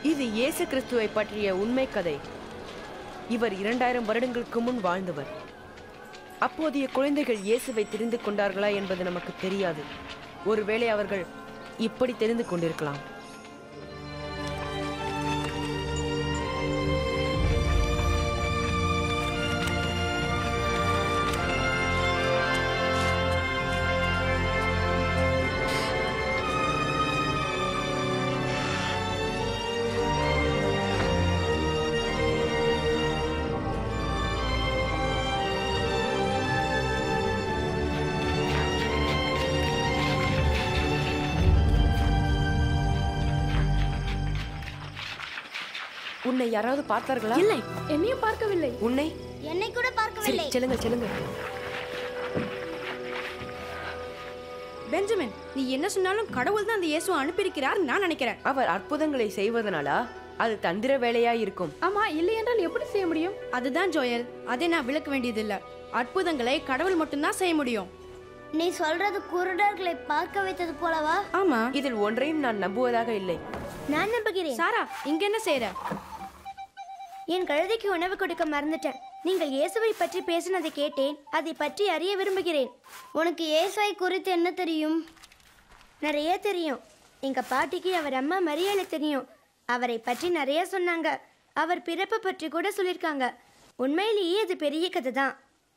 இது இயேசு கிறிஸ்துவை பற்றிய உண்மை கதை இவர் இரண்டாயிரம் வருடங்களுக்கு முன் வாழ்ந்தவர் அப்போதைய குழந்தைகள் இயேசுவை தெரிந்து கொண்டார்களா என்பது நமக்கு தெரியாது ஒருவேளை அவர்கள் இப்படி தெரிந்து கொண்டிருக்கலாம் உன்னை யாராவது பார்த்தார்களா இல்லை என்னையும் பார்க்கவில்லை உன்னை என்னை கூட சரி பார்க்கவில்லை செல்லுங்க செல்லுங்க பெஞ்சமின் நீ என்ன சொன்னாலும் கடவுள் தான் அந்த இயேசுவை அனுப்பியிருக்கிறார் நான் நினைக்கிறேன் அவர் அற்புதங்களை செய்வதனாலா அது தந்திர வேலையா இருக்கும் ஆமா இல்லை என்றால் எப்படி செய்ய முடியும் அதுதான் ஜோயல் அதை நான் விளக்க வேண்டியதில்ல அற்புதங்களை கடவுள் மட்டும்தான் செய்ய முடியும் நீ சொல்றது குருடர்களை பார்க்க வைத்தது போலவா ஆமா இதில் ஒன்றையும் நான் நம்புவதாக இல்லை நான் நம்புகிறேன் சாரா இங்க என்ன செய்யற என் கழுதைக்கு உணவு கொடுக்க மறந்துட்டேன் நீங்கள் இயேசுவை பற்றி பேசினதை கேட்டேன் அதை பற்றி அறிய விரும்புகிறேன் உனக்கு இயேசுவை குறித்து என்ன தெரியும் நிறைய தெரியும் எங்க பாட்டிக்கு அவர் அம்மா மரியாதை தெரியும் அவரை பற்றி நிறைய சொன்னாங்க அவர் பிறப்பு பற்றி கூட சொல்லியிருக்காங்க உண்மையிலேயே அது பெரிய கதை தான்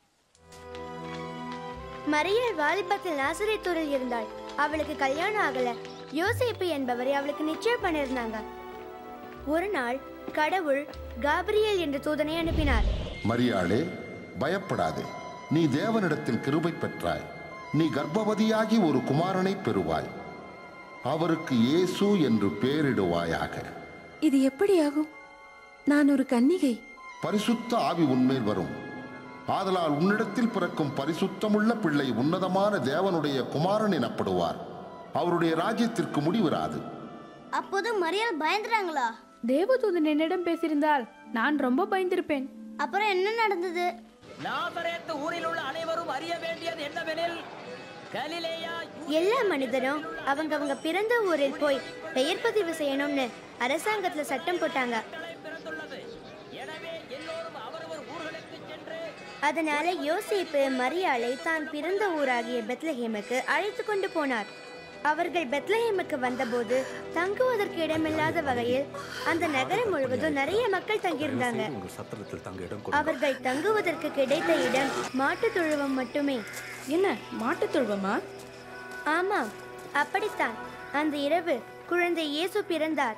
மரியாள் வாலிபத்தில் நாசரேத்தூரில் இருந்தாள் அவளுக்கு கல்யாணம் ஆகல யோசேப்பு என்பவரை அவளுக்கு நிச்சயம் பண்ணியிருந்தாங்க ஒரு நாள் கடவுள் காபிரியேல் என்ற தூதனை அனுப்பினார் மரியாளே பயப்படாதே நீ தேவனிடத்தில் கிருபை பெற்றாய் நீ கர்ப்பவதியாகி ஒரு குமாரனை பெறுவாய் அவருக்கு இயேசு என்று பெயரிடுவாயாக இது எப்படியாகும் நான் ஒரு கன்னிகை பரிசுத்த ஆவி உன்மேல் வரும் ஆதலால் உன்னிடத்தில் பிறக்கும் பரிசுத்தமுள்ள பிள்ளை உன்னதமான தேவனுடைய குமாரன் எனப்படுவார் அவருடைய ராஜ்யத்திற்கு முடிவிராது அப்போது மரியாள் பயந்துறாங்களா தேவதூதன் என்னிடம் பேசியிருந்தால் நான் ரொம்ப பயந்திருப்பேன் அப்புறம் என்ன நடந்தது நாசரேத்து ஊரில் உள்ள அனைவரும் அறிய வேண்டியது என்னவெனில் கலிலேயா எல்லா மனிதரும் அவங்க அவங்க பிறந்த ஊரில் போய் பெயர் பதிவு செய்யணும்னு அரசாங்கத்துல சட்டம் போட்டாங்க பிறந்துள்ளது எனவே எல்லோரும் அவரவர் ஊர்களுக்கு சென்று அதனால யோசேப்பு மரியாளை தான் பிறந்த ஊராகிய பெத்லஹேமுக்கு அழைத்து கொண்டு போனார் அவர்கள் பெத்லஹேமுக்கு வந்தபோது தங்குவதற்கு இடமில்லாத வகையில் அந்த நகரம் முழுவதும் நிறைய மக்கள் தங்கியிருந்தாங்க உங்கள் சத்திரத்தில் தங்க இடம் அவர்கள் தங்குவதற்கு கிடைத்த இடம் மாட்டுத் தொழுவம் மட்டுமே என்ன மாட்டுத் தொழுவமா ஆமாம் அப்படித்தான் அந்த இரவு குழந்தை இயேசு பிறந்தார்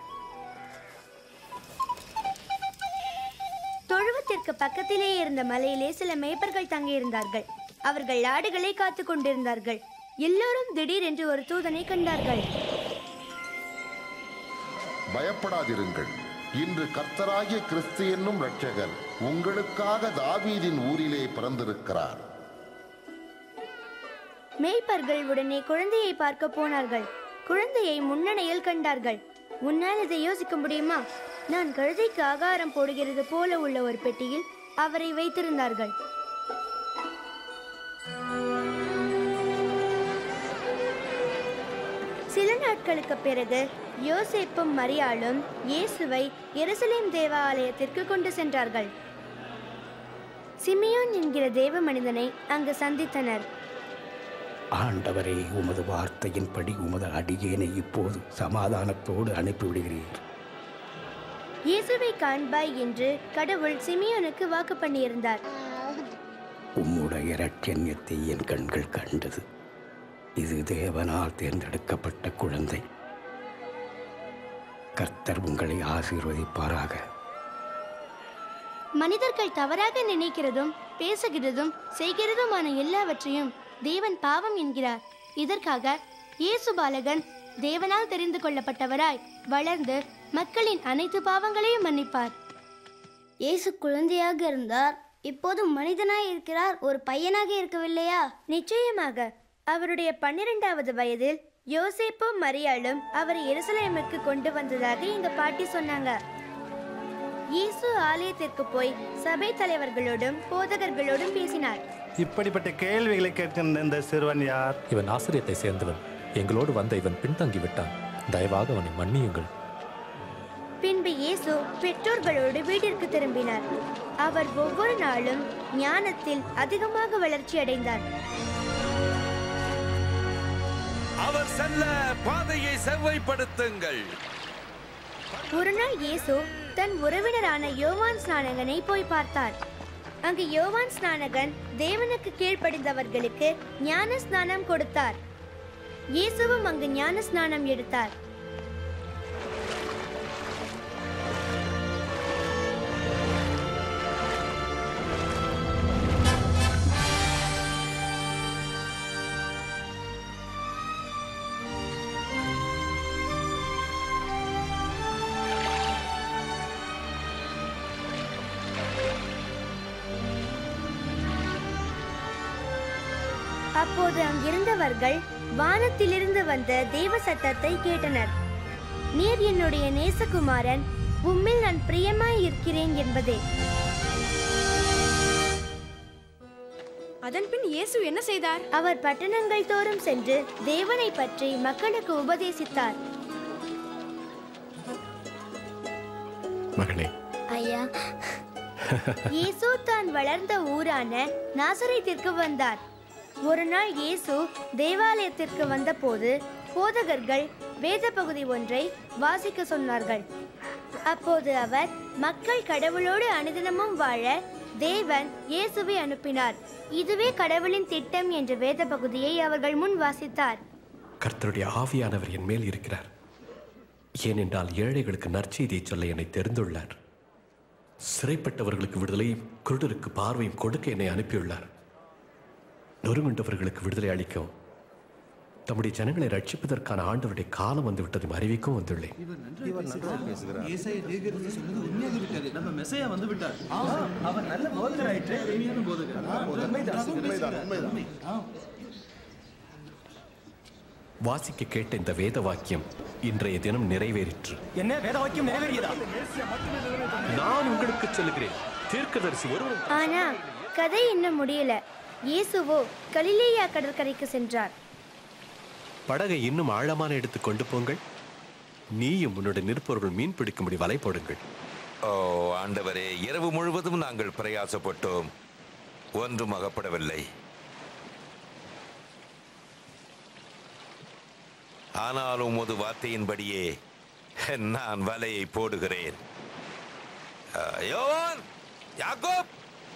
தொழுவத்திற்கு பக்கத்திலே இருந்த மலையிலே சில மேய்ப்பர்கள் தங்கியிருந்தார்கள் அவர்கள் ஆடுகளை காத்து கொண்டிருந்தார்கள் எல்லோரும் திடீரென்று ஒரு தூதனை கண்டார்கள் பயப்படாதிருங்கள் இன்று கர்த்தராகிய கிறிஸ்து என்னும் இரட்சகர் உங்களுக்காக தாவீதின் ஊரிலே பிறந்திருக்கிறார் மேய்ப்பர்கள் உடனே குழந்தையை பார்க்க போனார்கள் குழந்தையை முன்னணையில் கண்டார்கள் உன்னால் இதை யோசிக்க முடியுமா நான் கழுதைக்கு ஆகாரம் போடுகிறது போல உள்ள ஒரு பெட்டியில் அவரை வைத்திருந்தார்கள் சில நாட்களுக்கு பிறகு யோசேப்பும் மரியாளும் இயேசுவை எருசலேம் தேவாலயத்திற்கு கொண்டு சென்றார்கள் சிமியோன் என்கிற தேவ மனிதனை அங்கு சந்தித்தனர் ஆண்டவரே உமது வார்த்தையின்படி உமது அடியேனை இப்போது சமாதானத்தோடு அனுப்பிவிடுகிறீர் இயேசுவை காண்பாய் என்று கடவுள் சிமியோனுக்கு வாக்கு பண்ணியிருந்தார் உம்முடைய இரட்சண்யத்தை என் கண்கள் கண்டது இது தேவனால் தேர்ந்தெடுக்கப்பட்ட குழந்தை கர்த்தர் உங்களை ஆசீர்வதிப்பாராக மனிதர்கள் தவறாக நினைக்கிறதும் பேசுகிறதும் செய்கிறதுமான எல்லாவற்றையும் தேவன் பாவம் என்கிறார் இதற்காக இயேசு பாலகன் தேவனால் தெரிந்து கொள்ளப்பட்டவராய் வளர்ந்து மக்களின் அனைத்து பாவங்களையும் மன்னிப்பார் இயேசு குழந்தையாக இருந்தார் இப்போது மனிதனாய் இருக்கிறார் ஒரு பையனாக இருக்கவில்லையா நிச்சயமாக அவருடைய பன்னிரெண்டாவது வயதில் யோசேப்பும் மரியாளும் அவரை எருசலேமுக்கு கொண்டு வந்ததாக எங்க பாட்டி சொன்னாங்க இயேசு ஆலயத்திற்கு போய் சபை தலைவர்களோடும் போதகர்களோடும் பேசினார் இப்படிப்பட்ட கேள்விகளை கேட்கின்ற இந்த சிறுவன் யார் இவன் ஆசிரியத்தை சேர்ந்தவன் எங்களோடு வந்த இவன் பின்தங்கி விட்டான் தயவாக அவனை மன்னியுங்கள் பின்பு இயேசு பெற்றோர்களோடு வீட்டிற்கு திரும்பினார் அவர் ஒவ்வொரு நாளும் ஞானத்தில் அதிகமாக வளர்ச்சி அடைந்தார் அவர் செல்ல பாதையை செவ்வாய்ப்படுத்துங்கள் ஒரு நாள் இயேசு தன் உறவினரான யோவான் ஸ்நானகனை போய் பார்த்தார் அங்கு யோவான் ஸ்நானகன் தேவனுக்கு கீழ்ப்படிந்தவர்களுக்கு ஞான ஸ்நானம் கொடுத்தார் இயேசுவும் அங்கு ஞான ஸ்நானம் எடுத்தார் அப்போது அங்கிருந்தவர்கள் வானத்திலிருந்து வந்த தேவ சத்தத்தை கேட்டனர் நீர் என்னுடைய நேசகுமாரன் உம்மில் நான் பிரியமாய் இருக்கிறேன் என்பதே அதன் பின் இயேசு என்ன செய்தார் அவர் பட்டணங்கள் தோறும் சென்று தேவனை பற்றி மக்களுக்கு உபதேசித்தார் மகனே ஐயா இயேசு தான் வளர்ந்த ஊரான நாசரேத்திற்கு வந்தார் ஒரு நாள் இயேசு தேவாலயத்திற்கு வந்தபோது போதகர்கள் வேத பகுதி ஒன்றை வாசிக்க சொன்னார்கள் அப்போது அவர் மக்கள் கடவுளோடு அனுதினமும் வாழ தேவன் இயேசுவை அனுப்பினார் இதுவே கடவுளின் திட்டம் என்ற வேத பகுதியை அவர்கள் முன் வாசித்தார் கர்த்தருடைய ஆவியானவர் என் மேல் இருக்கிறார் ஏனென்றால் ஏழைகளுக்கு நற்செய்தியை சொல்ல என்னை தெரிந்துள்ளார் சிறைப்பட்டவர்களுக்கு விடுதலையும் குருடருக்கு பார்வையும் கொடுக்க என்னை அனுப்பியுள்ளார் நொறுங்குண்டவர்களுக்கு விடுதலை அளிக்கும் தம்முடைய ஜனங்களை ரட்சிப்பதற்கான ஆண்டவருடைய காலம் வந்து விட்டதும் அறிவிக்கும் வந்துள்ளேன் நம்ம மெசையா வந்து விட்டார் அவர் நல்ல போதகராயிற்று எளிமையான போதகர் வாசிக்க கேட்ட இந்த வேத வாக்கியம் இன்றைய தினம் நிறைவேறிற்று என்ன வேத வாக்கியம் நிறைவேறியதா நான் உங்களுக்கு சொல்லுகிறேன் தீர்க்கதரிசி ஒருவன் ஆனா கதை இன்னும் முடியல இயேசுவோ கலிலேயா கடற்கரைக்கு சென்றார் படகை இன்னும் ஆழமான எடுத்து கொண்டு போங்கள் நீயும் உன்னுடைய நிற்பவர்கள் மீன் பிடிக்கும்படி வலை போடுங்கள் ஓ ஆண்டவரே இரவு முழுவதும் நாங்கள் பிரயாசப்பட்டோம் ஒன்றும் அகப்படவில்லை ஆனாலும் உமது வார்த்தையின்படியே நான் வலையை போடுகிறேன் ஆ, யோவான் யாக்கோப்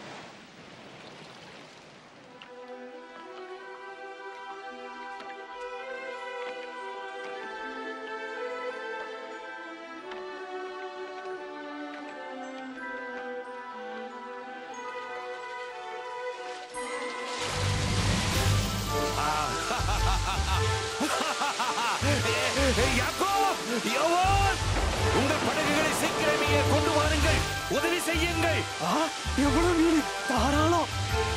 யாக்கோப் யோவான் உங்கள் படகுகளை சீக்கிரமே கொண்டு வாருங்கள் உதவி செய்யுங்கள் எவ்வளவு மீன் தாராளம்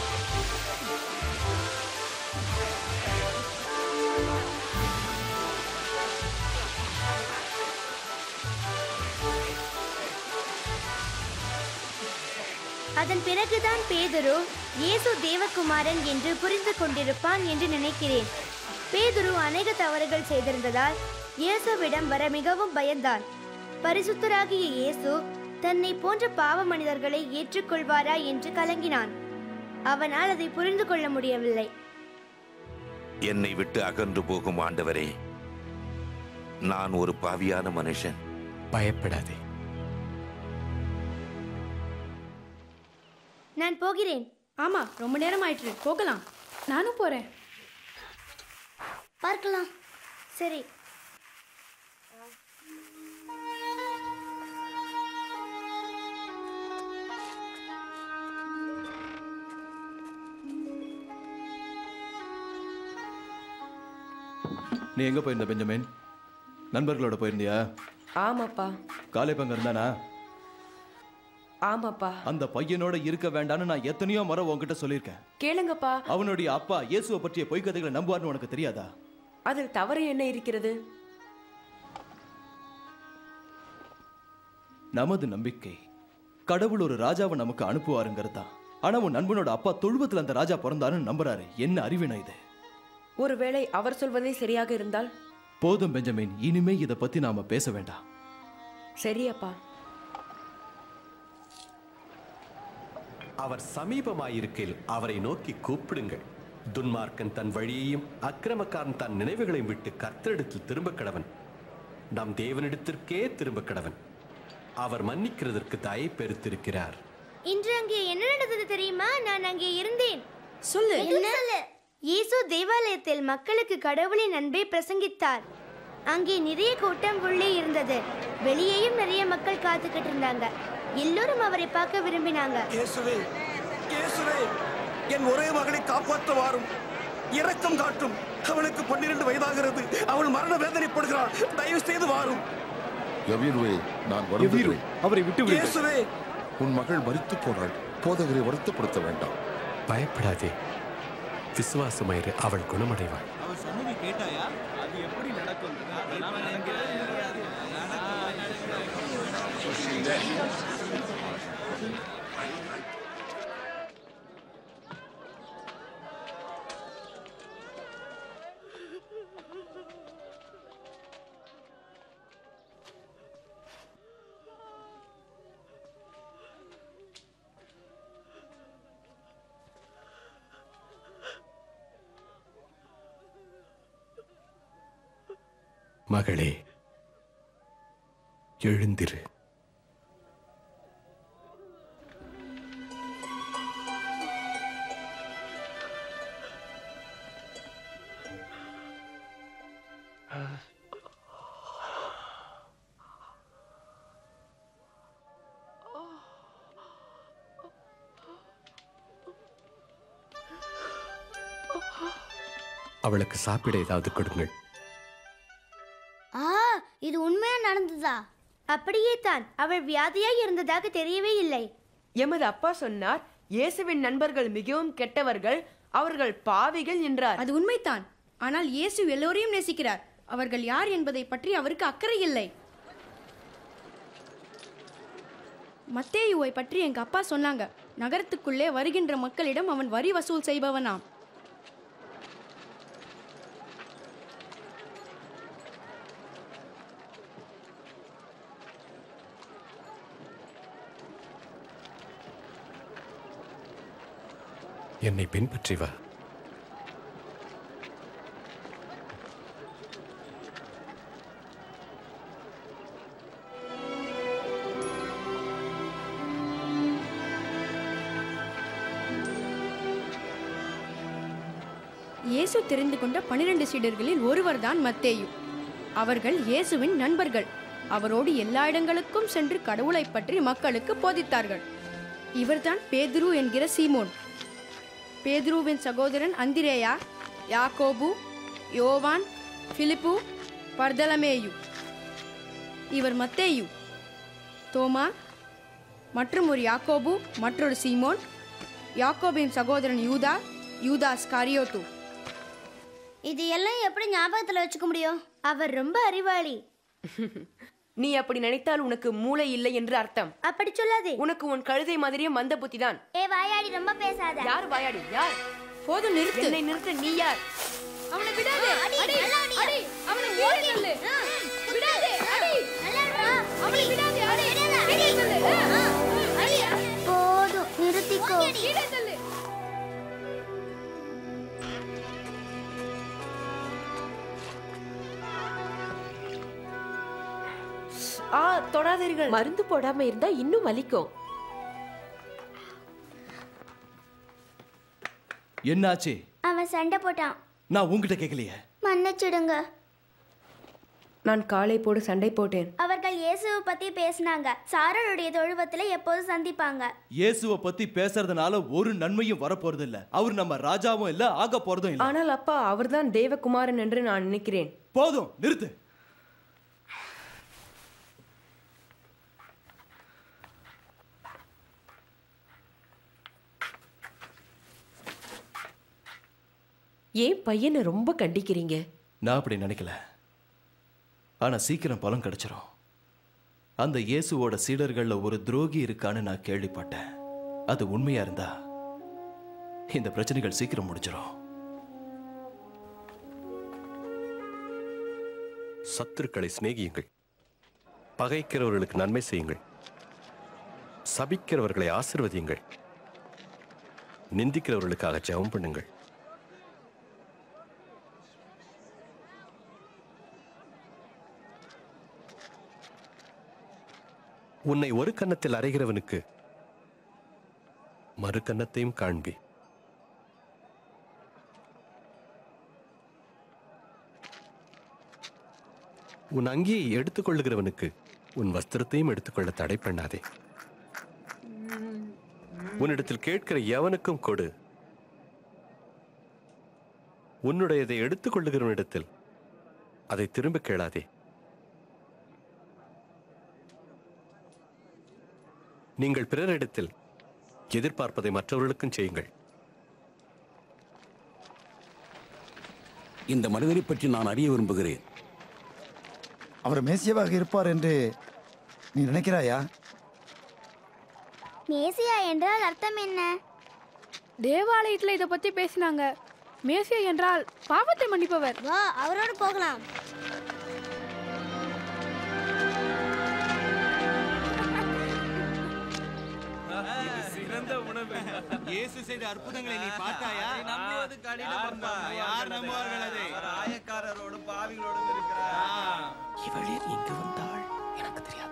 அதன் பிறகுதான் பேதுரு இயேசு தேவகுமாரன் என்று புரிந்து கொண்டிருப்பான் என்று நினைக்கிறேன் பேதுரு அநேக தவறுகள் செய்திருந்ததால் இயேசுவிடம் வர மிகவும் பயந்தான் பரிசுத்தராகிய இயேசு தன்னை போன்ற பாவ மனிதர்களை ஏற்றுக்கொள்வாரா என்று கலங்கினான் அவனால் அதை புரிந்து கொள்ள முடியவில்லை என்னை விட்டு அகன்று போகும் ஆண்டவரே நான் ஒரு பாவியான மனுஷன் பயப்படாதே நான் போகிறேன் ஆமா ரொம்ப நேரம் ஆயிற்று போகலாம் நானும் போறேன் பார்க்கலாம் சரி நீ எங்க போயிருந்த பெஞ்சமின் நண்பர்களோட போயிருந்தியா ஆமாப்பா காலை பங்கு இருந்தானா ஆமாப்பா அந்த பையனோட இருக்க வேண்டாம்னு நான் எத்தனையோ முறை உன்கிட்ட சொல்லியிருக்கேன் கேளுங்கப்பா அவனுடைய அப்பா இயேசுவை பற்றிய பொய்க்கதைகளை நம்புவார்னு உனக்கு தெரியாதா அதில் தவறு என்ன இருக்கிறது நமது நம்பிக்கை கடவுள் ஒரு ராஜாவை நமக்கு அனுப்புவாருங்கிறது தான் ஆனா உன் நண்பனோட அப்பா தொழுவத்துல அந்த ராஜா பிறந்தாருன்னு நம்புறாரு என்ன அறிவினை இது ஒருவேளை அவர் சொல்வதே சரியாக இருந்தால் போதும் பெஞ்சமின் இனிமே இதை பத்தி நாம பேச வேண்டாம் சரி அப்பா அவர் சமீபமாயிருக்கையில் அவரை நோக்கி கூப்பிடுங்கள் துன்மார்க்கன் தன் வழியையும் அக்கிரமக்காரன் தன் நினைவுகளையும் விட்டு கர்த்தரிடத்தில் திரும்ப கடவன் நம் தேவனிடத்திற்கே திரும்ப கடவன் அவர் மன்னிக்கிறதற்கு தயை பெருத்திருக்கிறார் இன்று அங்கே என்ன நடந்தது தெரியுமா நான் அங்கே இருந்தேன் சொல்லு என்ன இயேசு தேவாலயத்தில் மக்களுக்கு கடவுளின் அன்பை பிரசங்கித்தார் அங்கே நிறைய கூட்டம் உள்ளே இருந்தது வெளியேயும் நிறைய மக்கள் காத்துக்கிட்டு இருந்தாங்க எல்லோரும் அவரை பார்க்க விரும்பினாங்க இயேசுவே இயேசுவே என் ஒரே மகளை காப்பாற்ற வாரும் இரக்கம் காட்டும் அவளுக்கு பன்னிரண்டு வயதாகிறது அவள் மரண வேதனைப்படுகிறாள் தயவு செய்து வாரும் எவ்வீருவே நான் வருகிறேன் அவரை விட்டு இயேசுவே உன் மகள் மரித்து போனாள் போதகரை வருத்தப்படுத்த வேண்டாம் பயப்படாதே விசுவாசமாயிரு அவள் குணமடைவாள் அவன் சொன்னதை கேட்டாயா அது எப்படி நடக்கும் மகளே எழுந்திரு அவளுக்கு சாப்பிட ஏதாவது கொடுங்கள் ஆ இது உண்மையா நடந்ததா அப்படியே தான் அவள் வியாதியாய் இருந்ததாக தெரியவே இல்லை எமது அப்பா சொன்னார் இயேசுவின் நண்பர்கள் மிகவும் கெட்டவர்கள் அவர்கள் பாவிகள் என்றார் அது உண்மைதான் ஆனால் இயேசு எல்லோரையும் நேசிக்கிறார் அவர்கள் யார் என்பதை பற்றி அவருக்கு அக்கறை இல்லை மத்தேயுவை பற்றி எங்க அப்பா சொன்னாங்க நகரத்துக்குள்ளே வருகின்ற மக்களிடம் அவன் வரி வசூல் செய்பவனாம் என்னை பின்பற்றி வா இயேசு தெரிந்து கொண்ட பனிரெண்டு சீடர்களில் ஒருவர்தான் மத்தேயு அவர்கள் இயேசுவின் நண்பர்கள் அவரோடு எல்லா இடங்களுக்கும் சென்று கடவுளைப் பற்றி மக்களுக்கு போதித்தார்கள் இவர்தான் பேதுரு என்கிற சீமோன் பேதுருவின் சகோதரன் அந்திரேயா யாக்கோபு யோவான் பிலிப்பு பர்தலமேயு இவர் மத்தேயு தோமா மற்றும் ஒரு யாக்கோபு மற்றொரு சீமோன் யாக்கோபின் சகோதரன் யூதா யூதாஸ் காரியோத்து இது எல்லாம் எப்படி ஞாபகத்துல வச்சுக்க முடியும் அவர் ரொம்ப அறிவாளி நீ அப்படி நினைத்தால் உனக்கு மூளை இல்லை என்று அர்த்தம் அப்படி சொல்லாதே உனக்கு உன் கழுதை மாதிரியே மந்த புத்திதான் ஏ வாயாடி ரொம்ப பேசாத யார் வாயாடி யார் போதும் நிறுத்து என்னை நிறுத்த நீ யார் அவனை விடாதே அடி அடி அவனை ஓடி தள்ளு விடாதே அடி அவனை விடாதே அடி கீழே தள்ளு போதும் நிறுத்திக்கோ கீழே தள்ளு ஆ தொடாதீர்கள் மருந்து போடாம இருந்தா இன்னும் வலிக்கும் என்னாச்சு அவன் சண்டை போட்டான் நான் உங்ககிட்ட கேட்கலையே மன்னிச்சிடுங்க நான் காலை போடு சண்டை போட்டேன் அவர்கள் இயேசுவை பத்தி பேசினாங்க சாரலுடைய தொழுவத்துல எப்போதும் சந்திப்பாங்க இயேசுவை பத்தி பேசுறதுனால ஒரு நன்மையும் வரப்போறது இல்ல அவர் நம்ம ராஜாவும் இல்ல ஆக போறதும் இல்ல ஆனால் அப்பா அவர்தான் தேவகுமாரன் என்று நான் நினைக்கிறேன் போதும் நிறுத்து ஏன் பையனை ரொம்ப கண்டிக்கிறீங்க நான் அப்படி நினைக்கல ஆனா சீக்கிரம் பலன் கிடைச்சிரும் அந்த இயேசுவோட சீடர்கள்ல ஒரு துரோகி இருக்கான்னு நான் கேள்விப்பட்டேன் அது உண்மையா இருந்தா இந்த பிரச்சனைகள் சீக்கிரம் முடிச்சிடும் சத்துருக்களை சிநேகியுங்கள் பகைக்கிறவர்களுக்கு நன்மை செய்யுங்கள் சபிக்கிறவர்களை ஆசிர்வதியுங்கள் நிந்திக்கிறவர்களுக்காக ஜெபம் பண்ணுங்கள் உன்னை ஒரு கன்னத்தில் அறைகிறவனுக்கு மறு கன்னத்தையும் காண்பி உன் அங்கியை எடுத்துக்கொள்ளுகிறவனுக்கு உன் வஸ்திரத்தையும் எடுத்துக்கொள்ள தடை பண்ணாதே உன்னிடத்தில் கேட்கிற எவனுக்கும் கொடு உன்னுடையதை எடுத்துக்கொள்ளுகிறவனிடத்தில் அதை திரும்ப கேளாதே நீங்கள் பிறரிடத்தில் எதிர்பார்ப்பதை மற்றவர்களுக்கும் செய்யுங்கள் இந்த மனிதரை பற்றி நான் அறிய விரும்புகிறேன் அவர் மேசியவாக இருப்பார் என்று நீ நினைக்கிறாயா மேசியா என்றால் அர்த்தம் என்ன தேவாலயத்துல இத பத்தி பேசினாங்க மேசியா என்றால் பாவத்தை மன்னிப்பவர் வா அவரோடு போகலாம் சிறந்த உணவு இயேசு செய்த அற்புதங்களை நீ பார்த்தாயா நம்புவது கடினம் யார் நம்புவார்கள் அதை ஆயக்காரரோடும் பாவிகளோடும் இருக்கிறார் இவள் ஏன் இங்கு வந்தாள் எனக்கு தெரியாது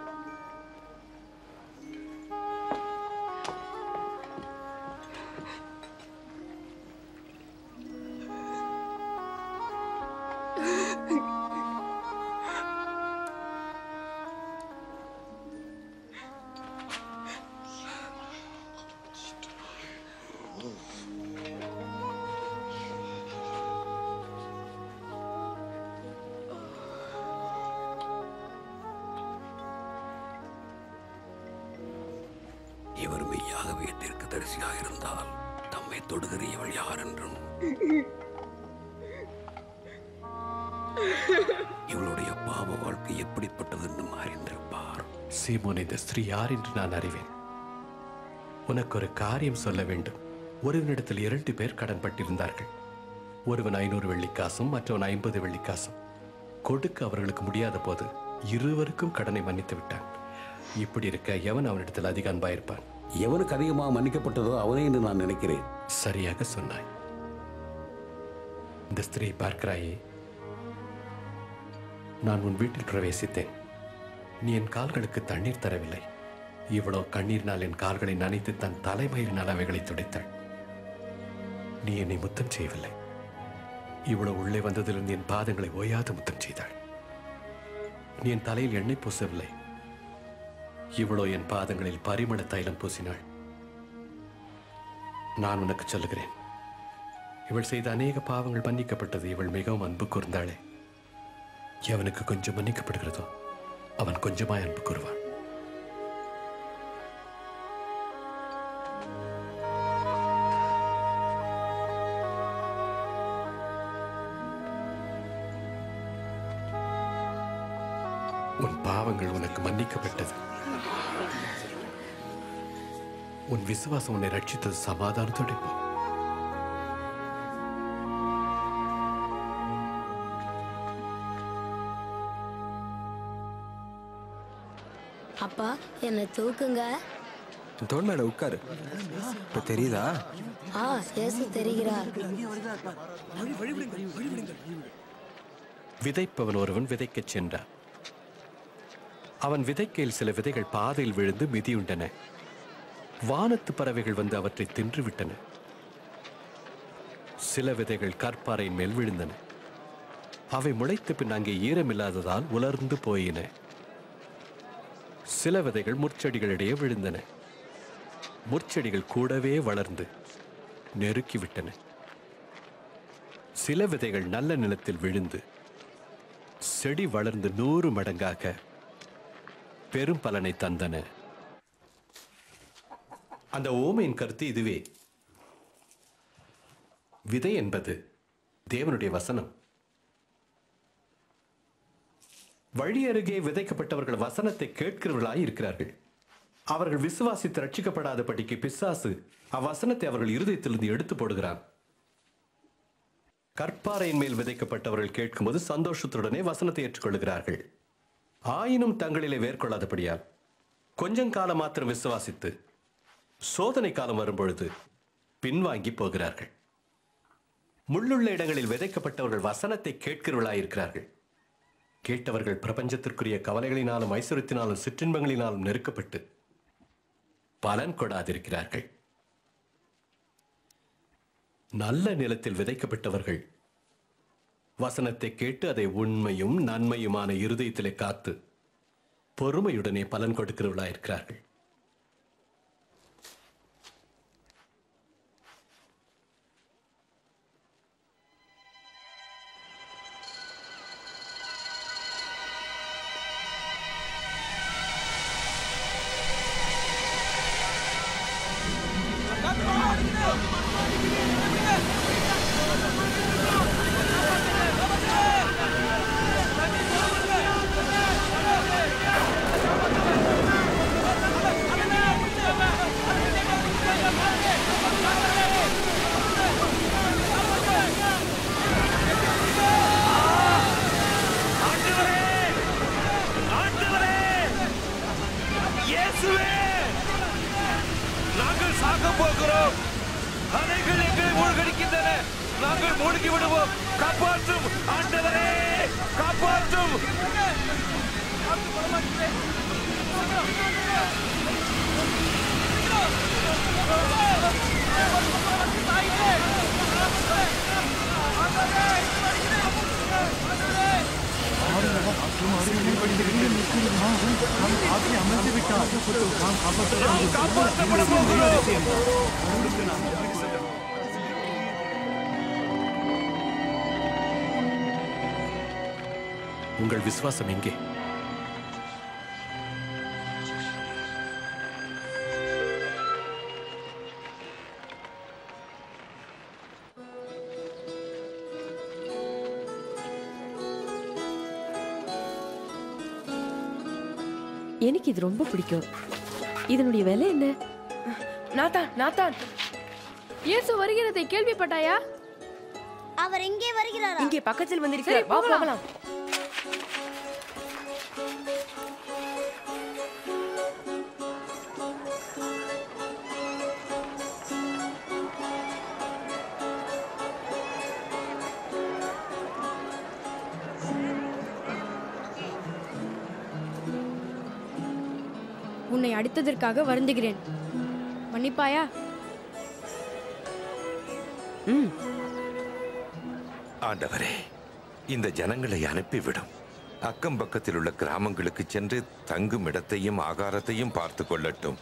இவர் மெய்யாகவே தீர்க்கதரிசியாக இருந்தால் தம்மை தொடுகிற இவள் யார் என்றும் இவளுடைய பாவ வாழ்க்கை எப்படிப்பட்டது என்றும் அறிந்திருப்பார் சீமோன் இந்த ஸ்திரீ யார் என்று நான் அறிவேன் உனக்கு ஒரு காரியம் சொல்ல வேண்டும் ஒருவனிடத்தில் இரண்டு பேர் கடன்பட்டிருந்தார்கள் ஒருவன் ஐநூறு வெள்ளிக்காசும் மற்றவன் ஐம்பது வெள்ளிக்காசும் கொடுக்க அவர்களுக்கு முடியாத போது இருவருக்கும் கடனை மன்னித்து விட்டான் இப்படி இருக்க எவன் அவனிடத்தில் அதிக அன்பாயிருப்பான் எவனுக்கு அதிகமாக மன்னிக்கப்பட்டதோ அவனே என்று நான் நினைக்கிறேன் சரியாக சொன்னாய் இந்த ஸ்திரீ பார்க்கிறாயே நான் உன் வீட்டில் பிரவேசித்தேன் நீ என் கால்களுக்கு தண்ணீர் தரவில்லை இவ்வளோ கண்ணீரினால் என் கால்களை நனைத்து தன் தலைமயிரினால் அவைகளை துடைத்தாள் நீ என்னை முத்தம் செய்யவில்லை இவ்வளவு உள்ளே வந்ததிலிருந்து என் பாதங்களை ஓயாது முத்தம் செய்தாள் நீ என் தலையில் எண்ணெய் பூசவில்லை இவ்வளோ என் பாதங்களில் பரிமள தைலம் பூசினாள் நான் உனக்கு சொல்லுகிறேன் இவள் செய்த அநேக பாவங்கள் மன்னிக்கப்பட்டது இவள் மிகவும் அன்பு கூர்ந்தாளே எவனுக்கு கொஞ்சம் மன்னிக்கப்படுகிறதோ அவன் கொஞ்சமாய் அன்பு கூறுவான் உன் பாவங்கள் உனக்கு மன்னிக்கப்பட்டது உன் விசுவாசம் உன்னை ரட்சித்தது சமாதானத்தோடு போ அப்பா என்னை தூக்குங்க தோல் மேல உட்காரு இப்ப தெரியுதா ஆ இயேசு தெரிகிறார் விதைப்பவன் ஒருவன் விதைக்கச் சென்றான் அவன் விதைக்கையில் சில விதைகள் பாதையில் விழுந்து மிதியுண்டன வானத்து பறவைகள் வந்து அவற்றை தின்றுவிட்டன சில விதைகள் கற்பாறையின் மேல் விழுந்தன அவை முளைத்த பின் அங்கே ஈரமில்லாததால் உலர்ந்து போயின சில விதைகள் முற்செடிகளிடையே விழுந்தன முற்செடிகள் கூடவே வளர்ந்து நெருக்கிவிட்டன சில விதைகள் நல்ல நிலத்தில் விழுந்து செடி வளர்ந்து நூறு மடங்காக பெரும் பலனை தந்தன அந்த ஓமையின் கருத்து இதுவே விதை என்பது தேவனுடைய வசனம் வழி அருகே விதைக்கப்பட்டவர்கள் வசனத்தை கேட்கிறவர்களாய் இருக்கிறார்கள் அவர்கள் விசுவாசித்து ரட்சிக்கப்படாதபடிக்கு பிசாசு அவ்வசனத்தை அவர்கள் இருதயத்திலிருந்து எடுத்து போடுகிறான் கற்பாறையின் மேல் விதைக்கப்பட்டவர்கள் கேட்கும்போது சந்தோஷத்துடனே வசனத்தை ஏற்றுக்கொள்கிறார்கள் ஆயினும் தங்களிலே வேர்கொள்ளாதபடியால் கொஞ்சம் காலம் மாத்திரம் விசுவாசித்து சோதனை காலம் வரும்பொழுது பின்வாங்கி போகிறார்கள் முள்ளுள்ள இடங்களில் விதைக்கப்பட்டவர்கள் வசனத்தை கேட்கிறவர்களாயிருக்கிறார்கள் கேட்டவர்கள் பிரபஞ்சத்திற்குரிய கவலைகளினாலும் ஐஸ்வர்யத்தினாலும் சிற்றின்பங்களினாலும் நெருக்கப்பட்டு பலன் கொடாதிருக்கிறார்கள் நல்ல நிலத்தில் விதைக்கப்பட்டவர்கள் வசனத்தை கேட்டு அதை உண்மையும் நன்மையுமான இருதயத்திலே காத்து பொறுமையுடனே பலன் கொடுக்கிறவர்களாயிருக்கிறார்கள் ஆண்டவரே இயேசுவே நாங்கள் சாக போகிறோம் அலைகள் எங்களை மூழ்கடிக்கின்றன நாங்கள் மூழ்கி விடுவோம் காப்பாற்றும் ஆண்டவரே காப்பாற்றும் உங்கள் விசுவாசம் எங்கே எனக்கு இது ரொம்ப பிடிக்கும் இதனுடைய விலை என்ன நாத்தான் நாத்தான் இயேசு வருகிறதை கேள்விப்பட்டாயா அவர் எங்கே வருகிறாரா இங்கே பக்கத்தில் வந்திருக்கிறார் வா போகலாம் உன்னை அடித்ததற்காக வருந்துகிறேன் மன்னிப்பாயா ஆண்டவரே இந்த ஜனங்களை அனுப்பிவிடும் அக்கம் பக்கத்தில் உள்ள கிராமங்களுக்கு சென்று தங்கும் இடத்தையும் ஆகாரத்தையும் பார்த்து கொள்ளட்டும்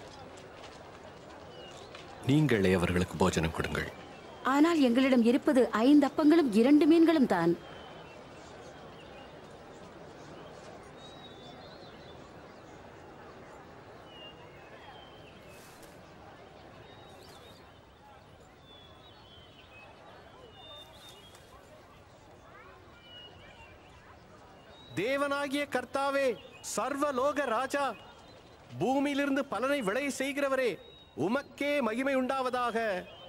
நீங்களே அவர்களுக்கு போஜனம் கொடுங்கள் ஆனால் எங்களிடம் இருப்பது ஐந்து அப்பங்களும் இரண்டு மீன்களும் தான் தேவனாகிய கர்த்தாவே சர்வலோக ராஜா பூமியிலிருந்து பலனை விளைய செய்கிறவரே உமக்கே மகிமை உண்டாவதாக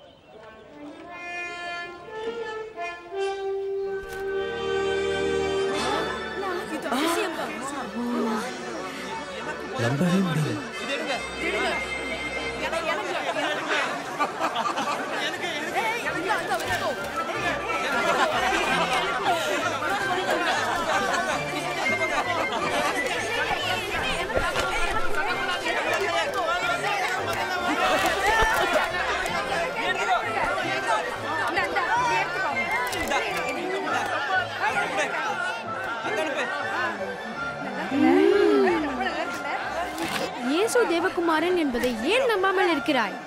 நம்பவே முடியல இயேசு தேவகுமாரன் என்பதை ஏன் நம்பாமல் இருக்கிறாய்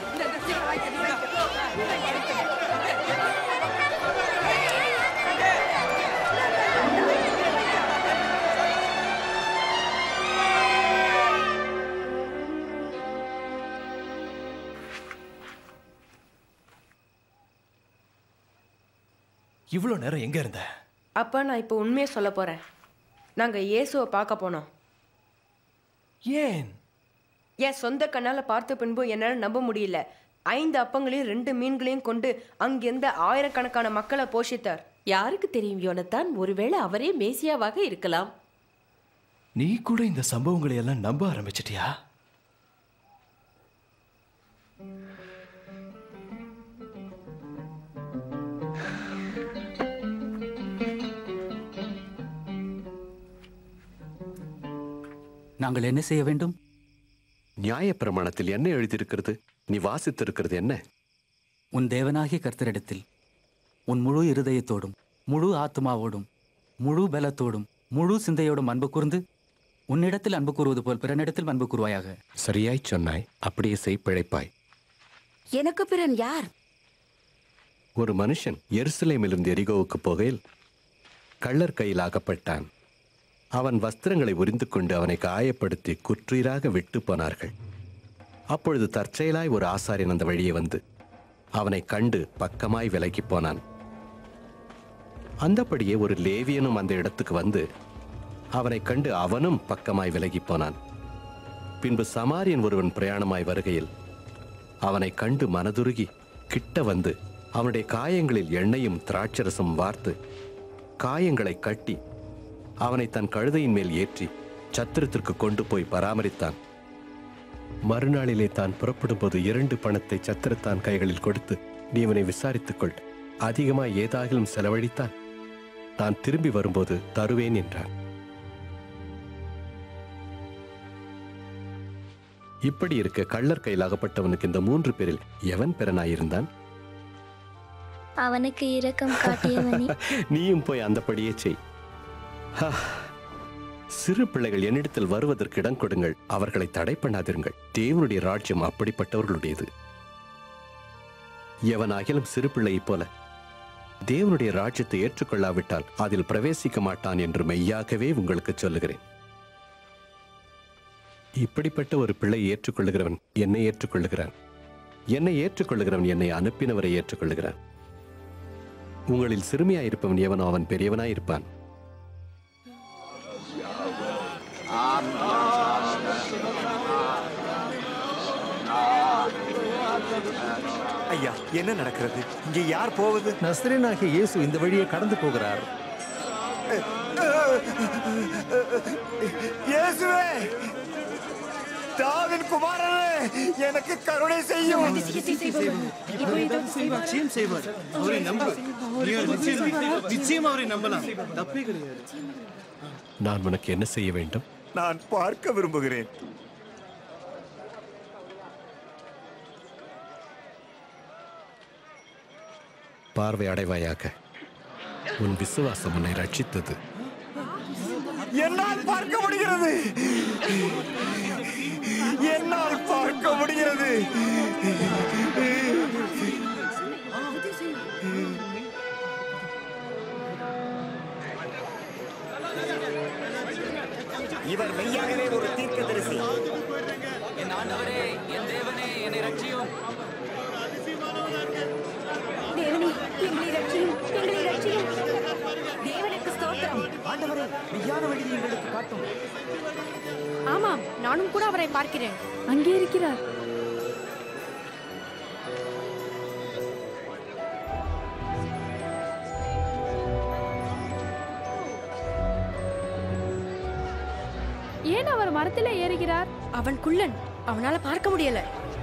இவ்வளோ நேரம் எங்க இருந்த அப்பா நான் இப்போ உண்மையை சொல்ல போறேன் நாங்க இயேசுவை பார்க்க போனோம் ஏன் என் சொந்த கண்ணால பார்த்த பின்பு என்னால நம்ப முடியல ஐந்து அப்பங்களையும் ரெண்டு மீன்களையும் கொண்டு அங்கிருந்த ஆயிரக்கணக்கான மக்களை போஷித்தார் யாருக்கு தெரியும் யோனத்தான் ஒருவேளை அவரே மேசியாவாக இருக்கலாம் நீ கூட இந்த சம்பவங்களை எல்லாம் நம்ப ஆரம்பிச்சிட்டியா நாங்கள் என்ன செய்ய வேண்டும் நியாயப்பிரமாணத்தில் என்ன எழுதியிருக்கிறது நீ வாசித்திருக்கிறது என்ன உன் தேவனாகிய கர்த்தரிடத்தில் உன் முழு இருதயத்தோடும் முழு ஆத்மாவோடும் முழு பலத்தோடும் முழு சிந்தையோடும் அன்பு கூர்ந்து உன்னிடத்தில் அன்பு கூறுவது போல் பிறனிடத்தில் அன்பு கூறுவாயாக சரியாய் சொன்னாய் அப்படியே செய் பிழைப்பாய் எனக்கு பிறன் யார் ஒரு மனுஷன் எருசலேமிலிருந்து எரிகோவுக்கு போகையில் கள்ளர் கையில் ஆகப்பட்டான் அவன் வஸ்திரங்களை உரிந்து கொண்டு அவனை காயப்படுத்தி குற்றீராக விட்டு போனார்கள் அப்பொழுது தற்செயலாய் ஒரு ஆசாரியன் அந்த வழியே வந்து அவனை கண்டு பக்கமாய் விலகிப் போனான் அந்தபடியே ஒரு லேவியனும் அந்த இடத்துக்கு வந்து அவனை கண்டு அவனும் பக்கமாய் விலகிப் போனான் பின்பு சமாரியன் ஒருவன் பிரயாணமாய் வருகையில் அவனை கண்டு மனதுருகி கிட்ட வந்து அவனுடைய காயங்களில் எண்ணெயும் திராட்சரசம் வார்த்து காயங்களை கட்டி அவனை தன் கழுதையின் மேல் ஏற்றி சத்திரத்திற்கு கொண்டு போய் பராமரித்தான் மறுநாளிலே தான் புறப்படும் போது இரண்டு பணத்தை சத்திரத்தான் கைகளில் கொடுத்து நீ இவனை விசாரித்துக் கொள் அதிகமாய் ஏதாகிலும் செலவழித்தால் நான் திரும்பி வரும்போது தருவேன் என்றான் இப்படி இருக்க கள்ளர் கையில் அகப்பட்டவனுக்கு இந்த மூன்று பேரில் எவன் பிறனாயிருந்தான் அவனுக்கு இரக்கம் காட்டியவனே நீயும் போய் அந்தபடியே செய் ஹா. சிறு பிள்ளைகள் என்னிடத்தில் வருவதற்கு இடம் கொடுங்கள் அவர்களை தடை பண்ணாதிருங்கள் தேவனுடைய ராஜ்யம் அப்படிப்பட்டவர்களுடையது எவனாகிலும் சிறு பிள்ளையைப் போல தேவனுடைய ராஜ்யத்தை ஏற்றுக்கொள்ளாவிட்டால் அதில் பிரவேசிக்க மாட்டான் என்று மெய்யாகவே உங்களுக்கு சொல்லுகிறேன் இப்படிப்பட்ட ஒரு பிள்ளை ஏற்றுக்கொள்ளுகிறவன் என்னை ஏற்றுக்கொள்ளுகிறான் என்னை ஏற்றுக்கொள்ளுகிறவன் என்னை அனுப்பினவரை ஏற்றுக்கொள்ளுகிறான் உங்களில் சிறுமியாயிருப்பவன் எவனோ அவன் பெரியவனாயிருப்பான் ஐயா என்ன நடக்கிறது இங்கே யார் போவது நஸ்ரேனாகிய இயேசு இந்த வழியே கடந்து போகிறார் இயேசுவே தாவின் குமாரனே எனக்கு கருணை செய்யும் நிச்சயம் செய்வார் அவரை நம்பு நீ அவரை நிச்சயம் நிச்சயம் அவரை நம்பலாம் தப்பே கிடையாது நான் உனக்கு என்ன செய்ய வேண்டும் நான் பார்க்க விரும்புகிறேன் பார்வை அடைவாயாக உன் விசுவாசம் உன்னை ரட்சித்தது என்னால் பார்க்க முடிகிறது என்னால் பார்க்க முடிகிறது இவர் மெய்யாகவே ஒரு தீர்க்கதரிசி என் ஆண்டவரே என் தேவனே என்னை ரட்சியும் தேவனே எங்களை ரட்சியும் எங்களை ரட்சியும் தேவனுக்கு ஸ்தோத்திரம் ஆண்டவரே மெய்யான வழியை எங்களுக்கு காட்டும் ஆமாம் நானும் கூட அவரை பார்க்கிறேன் அங்கே இருக்கிறார் ஏன் அவர் மரத்தில் ஏறுகிறார் அவன் குள்ளன் அவனால பார்க்க முடியல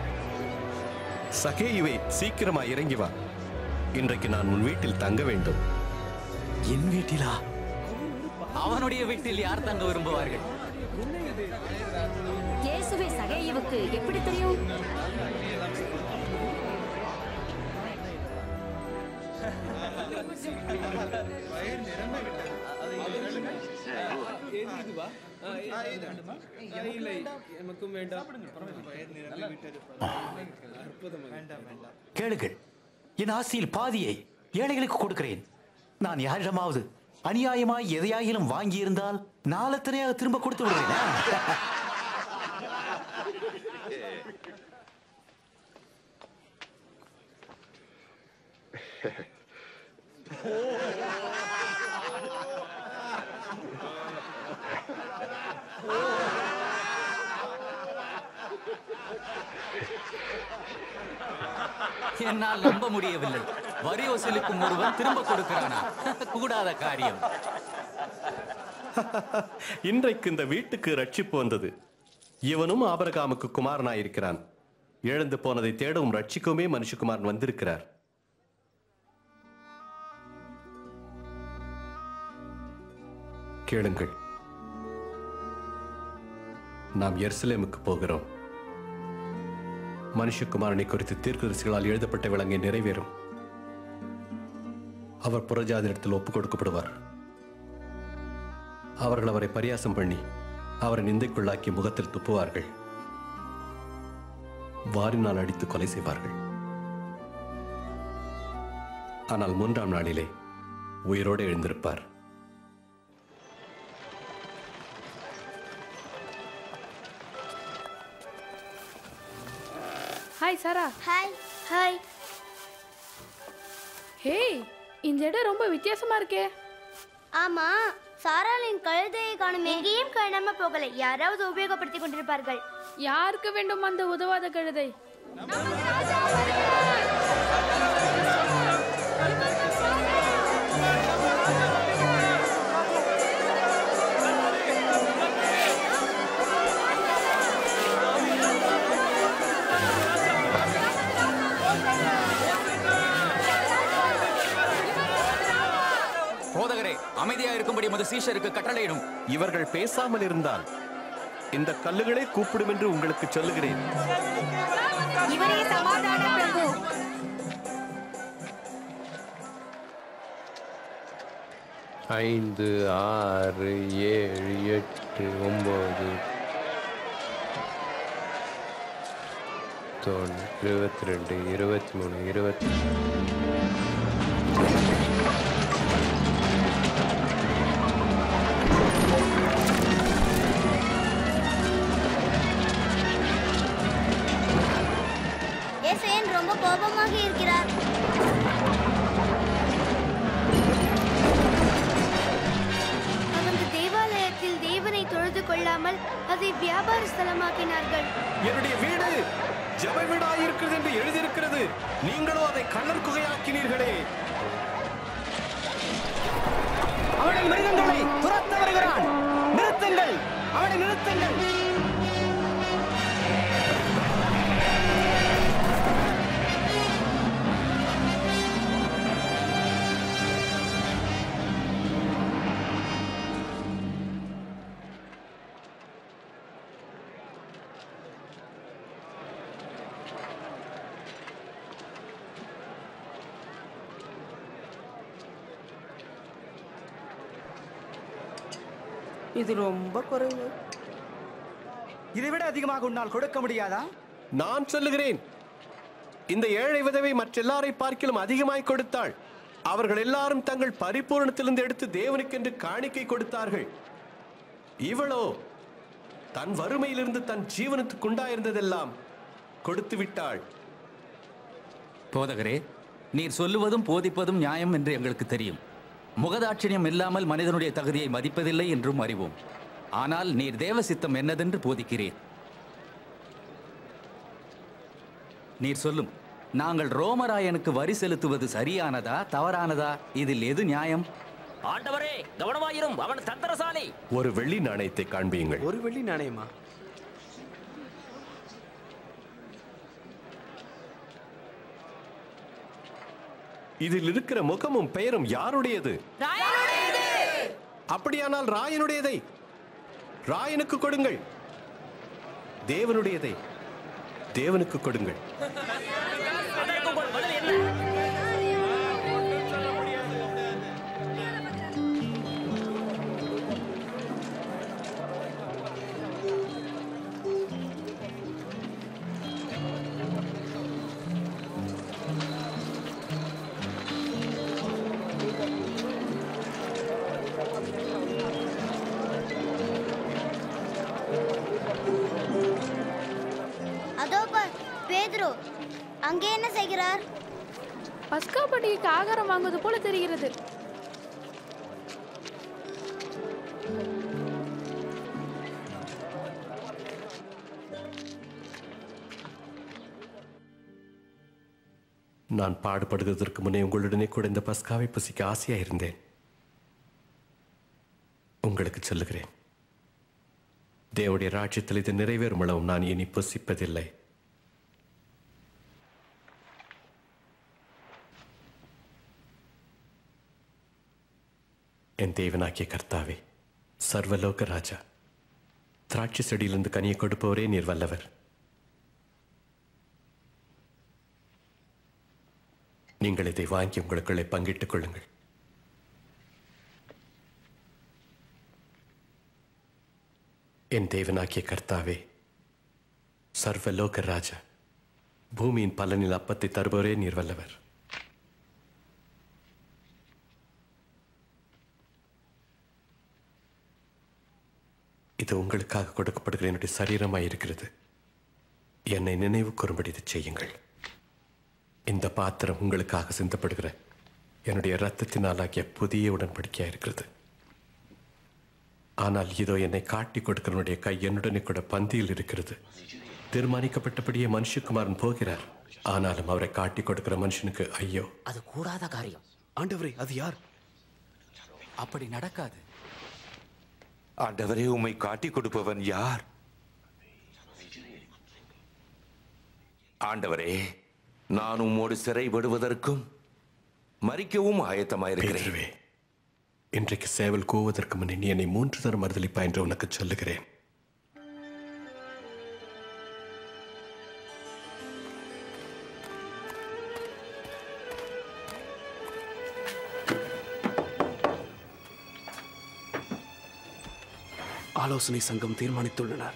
சகேயுவே சீக்கிரமா இறங்கி வா இன்றைக்கு நான் உன் வீட்டில் தங்க வேண்டும் என் வீட்டிலா அவனுடைய வீட்டில் யார் தங்க விரும்புவார்கள் இயேசுவே சகேயுவுக்கு எப்படி தெரியும் எமக்கும் வேண்டாம் கேளுங்கள் என் ஆசையில் பாதியை ஏழைகளுக்கு கொடுக்கிறேன் நான் யாரிடமாவது அநியாயமாய் எதையாகிலும் வாங்கியிருந்தால் நாளத்தனையாக திரும்ப கொடுத்து விடுறேன் என்னால் நம்ப முடியவில்லை வரி வசூலிக்கும் ஒருவன் திரும்ப கொடுக்கிறானா கூடாத காரியம் இன்றைக்கு இந்த வீட்டுக்கு ரட்சிப்பு வந்தது இவனும் ஆபரகாமுக்கு குமாரனாயிருக்கிறான் இழந்து போனதை தேடவும் ரட்சிக்கவுமே மனுஷகுமாரன் வந்திருக்கிறார் கேளுங்கள் நாம் எருசலேமுக்கு போகிறோம் மனுஷகுமாரனை குறித்து தீர்க்கதரிசிகளால் எழுதப்பட்ட விலங்கை நிறைவேறும் அவர் புறஜாதியிடத்தில் ஒப்புக் கொடுக்கப்படுவார் அவர்கள் அவரை பரியாசம் பண்ணி அவரை நிந்தைக்குள்ளாக்கி முகத்தில் துப்புவார்கள் வாரினால் அடித்து கொலை செய்வார்கள் ஆனால் மூன்றாம் நாளிலே உயிரோடு எழுந்திருப்பார் hi Sarah hi hi hey இந்த இடம் ரொம்ப வித்தியாசமா இருக்கே ஆமா சாராளின் கழுதையை காணும் எங்கேயும் காணாம போகல யாராவது உபயோகப்படுத்திக் கொண்டிருப்பார்கள் யாருக்கு வேண்டும் அந்த உதவாத கழுதை போதகரே அமைதியா இருக்கும்படி மது சீஷருக்கு கட்டளையிடும் இவர்கள் பேசாமல் இருந்தால் இந்த கல்லுகளே கூப்பிடும் என்று உங்களுக்கு சொல்லுகிறேன் இவரே சமாதான பிரபு ஐந்து ஆறு ஏழு எட்டு ஒம்பது தொண்ணூறு இருபத்தி ரெண்டு இருபத்தி மூணு இருபத்தி ஏசு ஏன் ரொம்ப கோபமாக இருக்கிறார் அவங்க தேவாலயத்தில் தேவனை தொழுது கொள்ளாமல் அதை வியாபார ஸ்தலமாக்கினார்கள் என்னுடைய வீடு ஜப வீடாயிருக்கிறது என்று எழுதியிருக்கிறது நீங்களோ அதை கள்ளர் குகையாக்கினீர்களே அவனை மிருகங்களை துரத்த வருகிறான் நிறுத்துங்கள் அவனை நிறுத்துங்கள் இது ரொம்ப குறைவு இதை விட அதிகமாக உன்னால் கொடுக்க முடியாதா நான் சொல்லுகிறேன் இந்த ஏழை விதவை மற்றெல்லாரை பார்க்கிலும் அதிகமாய் கொடுத்தாள் அவர்கள் எல்லாரும் தங்கள் பரிபூரணத்திலிருந்து எடுத்து தேவனுக்கென்று காணிக்கை கொடுத்தார்கள் இவளோ தன் வறுமையிலிருந்து தன் ஜீவனத்துக்கு உண்டாயிருந்ததெல்லாம் கொடுத்து விட்டாள் போதகரே நீர் சொல்லுவதும் போதிப்பதும் நியாயம் என்று எங்களுக்கு தெரியும் முகதாட்சிணியம் இல்லாமல் மனிதனுடைய தகுதியை மதிப்பதில்லை என்றும் அறிவோம் ஆனால் நீர் தேவ சித்தம் என்னதென்று போதிக்கிறீர் நீர் சொல்லும் நாங்கள் ரோமராயனுக்கு வரி செலுத்துவது சரியானதா தவறானதா இதில் எது நியாயம் ஆண்டவரே கவனமாயிரும் அவன் தந்திரசாலி ஒரு வெள்ளி நாணயத்தை காண்பியுங்கள் ஒரு வெள்ளி நாணயமா இதில் இருக்கிற முகமும் பெயரும் யாருடையது அப்படியானால் ராயனுடையதை ராயனுக்கு கொடுங்கள் தேவனுடையதை தேவனுக்கு கொடுங்கள் அதற்கு உங்கள் பதில் என்ன அதோ பார் பேதுரு அங்கே என்ன செய்கிறார் பஸ்கா பண்டிகைக்கு ஆகாரம் வாங்குவது போல தெரிகிறது நான் பாடுபடுவதற்கு முன்னே உங்களுடனே கூட இந்த பஸ்காவை புசிக்க ஆசையா இருந்தேன் உங்களுக்கு சொல்லுகிறேன் தேவனுடைய ராஜ்யத்தில் இது நிறைவேறும் அளவும் நான் இனி புசிப்பதில்லை என் தேவனாகிய கர்த்தாவே சர்வலோக ராஜா திராட்சை செடியிலிருந்து கனியை கொடுப்பவரே நீர் வல்லவர் நீங்கள் இதை வாங்கி உங்களுக்குள்ளே பங்கிட்டுக் கொள்ளுங்கள் என் தேவனாகிய கர்த்தாவே சர்வலோக ராஜா பூமியின் பலனில் அப்பத்தை தருபவரே நீர் வல்லவர் இது உங்களுக்காக கொடுக்கப்படுகிற என்னுடைய சரீரமாய் இருக்கிறது என்னை நினைவு கூறும்படி இதை செய்யுங்கள் இந்த பாத்திரம் உங்களுக்காக சிந்தப்படுகிற என்னுடைய இரத்தத்தினாலாகிய புதிய உடன்படிக்கையா இருக்கிறது ஆனால் இதோ என்னை காட்டி கொடுக்கிறவனுடைய கை என்னுடனே கூட பந்தியில் இருக்கிறது தீர்மானிக்கப்பட்டபடியே மனுஷகுமாரன் போகிறார் ஆனாலும் அவரை காட்டி கொடுக்கிற மனுஷனுக்கு ஐயோ அது கூடாத காரியம் ஆண்டவரே அது யார் அப்படி நடக்காது ஆண்டவரே உம்மை காட்டி கொடுப்பவன் யார் ஆண்டவரே நான் உம்மோடு சிறைப்படுவதற்கும் மறிக்கவும் ஆயத்தமாயிருக்கிறேன் பேதுருவே, இன்றைக்கு சேவல் கூவதற்கு முன்னே நீ என்னை மூன்று தரம் மறுதளிப்பா என்று உனக்கு சொல்லுகிறேன் ஆலோசனை சங்கம் தீர்மானித்துள்ளனர்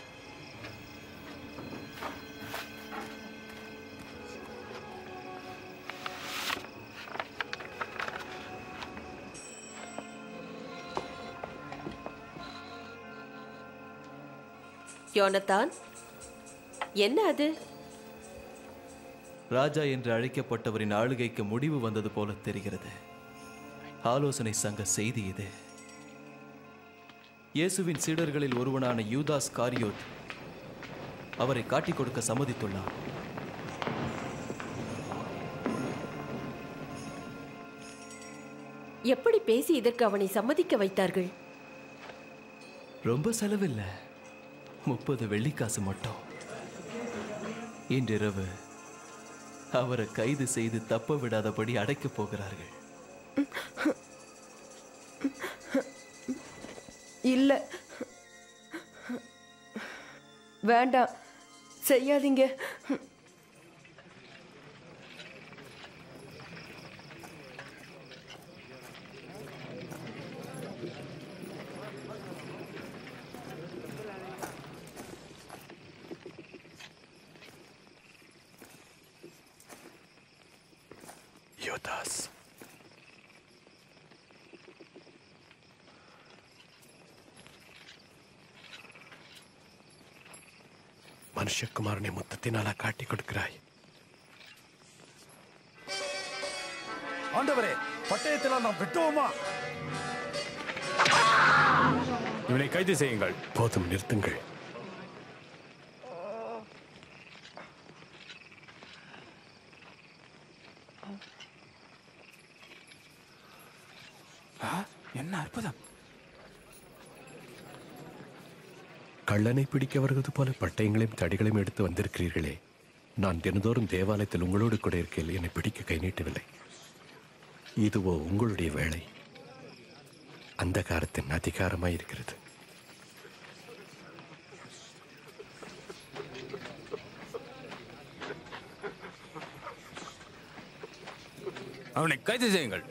யோனத்தான் என்ன அது ராஜா என்று அழைக்கப்பட்டவரின் ஆளுகைக்கு முடிவு வந்தது போல தெரிகிறது ஆலோசனை சங்க செய்தி இது இயேசுவின் சீடர்களில் ஒருவனான யூதாஸ் காரியோத் அவரை காட்டிக் கொடுக்க சம்மதித்துள்ளார் எப்படி பேசி இதற்கு அவனை சம்மதிக்க வைத்தார்கள் ரொம்ப செலவில்ல முப்பது வெள்ளிக்காசு மட்டும் இன்றிரவு அவரை கைது செய்து தப்ப விடாதபடி அடைக்கப் போகிறார்கள் இல்ல வேண்டாம் செய்யாதீங்க யோதாஸ் மனுஷகுமாரனை முத்தத்தினாலா காட்டிக் கொடுக்கிறாய் ஆண்டவரே பட்டயத்தில் நாம் வெட்டுவோமா இவனை கைது செய்யுங்கள் போதும் நிறுத்துங்கள் என்ன அற்புதம் கள்ளனை பிடிக்க வருவது போல பட்டயங்களையும் தடிகளையும் எடுத்து வந்திருக்கிறீர்களே நான் தினந்தோறும் தேவாலயத்தில் உங்களோடு கூட இருக்கையில் என்னை பிடிக்க கை நீட்டவில்லை இதுவோ உங்களுடைய வேலை அந்த காரத்தின் அதிகாரமாய் இருக்கிறது அவனை கைது செய்யுங்கள்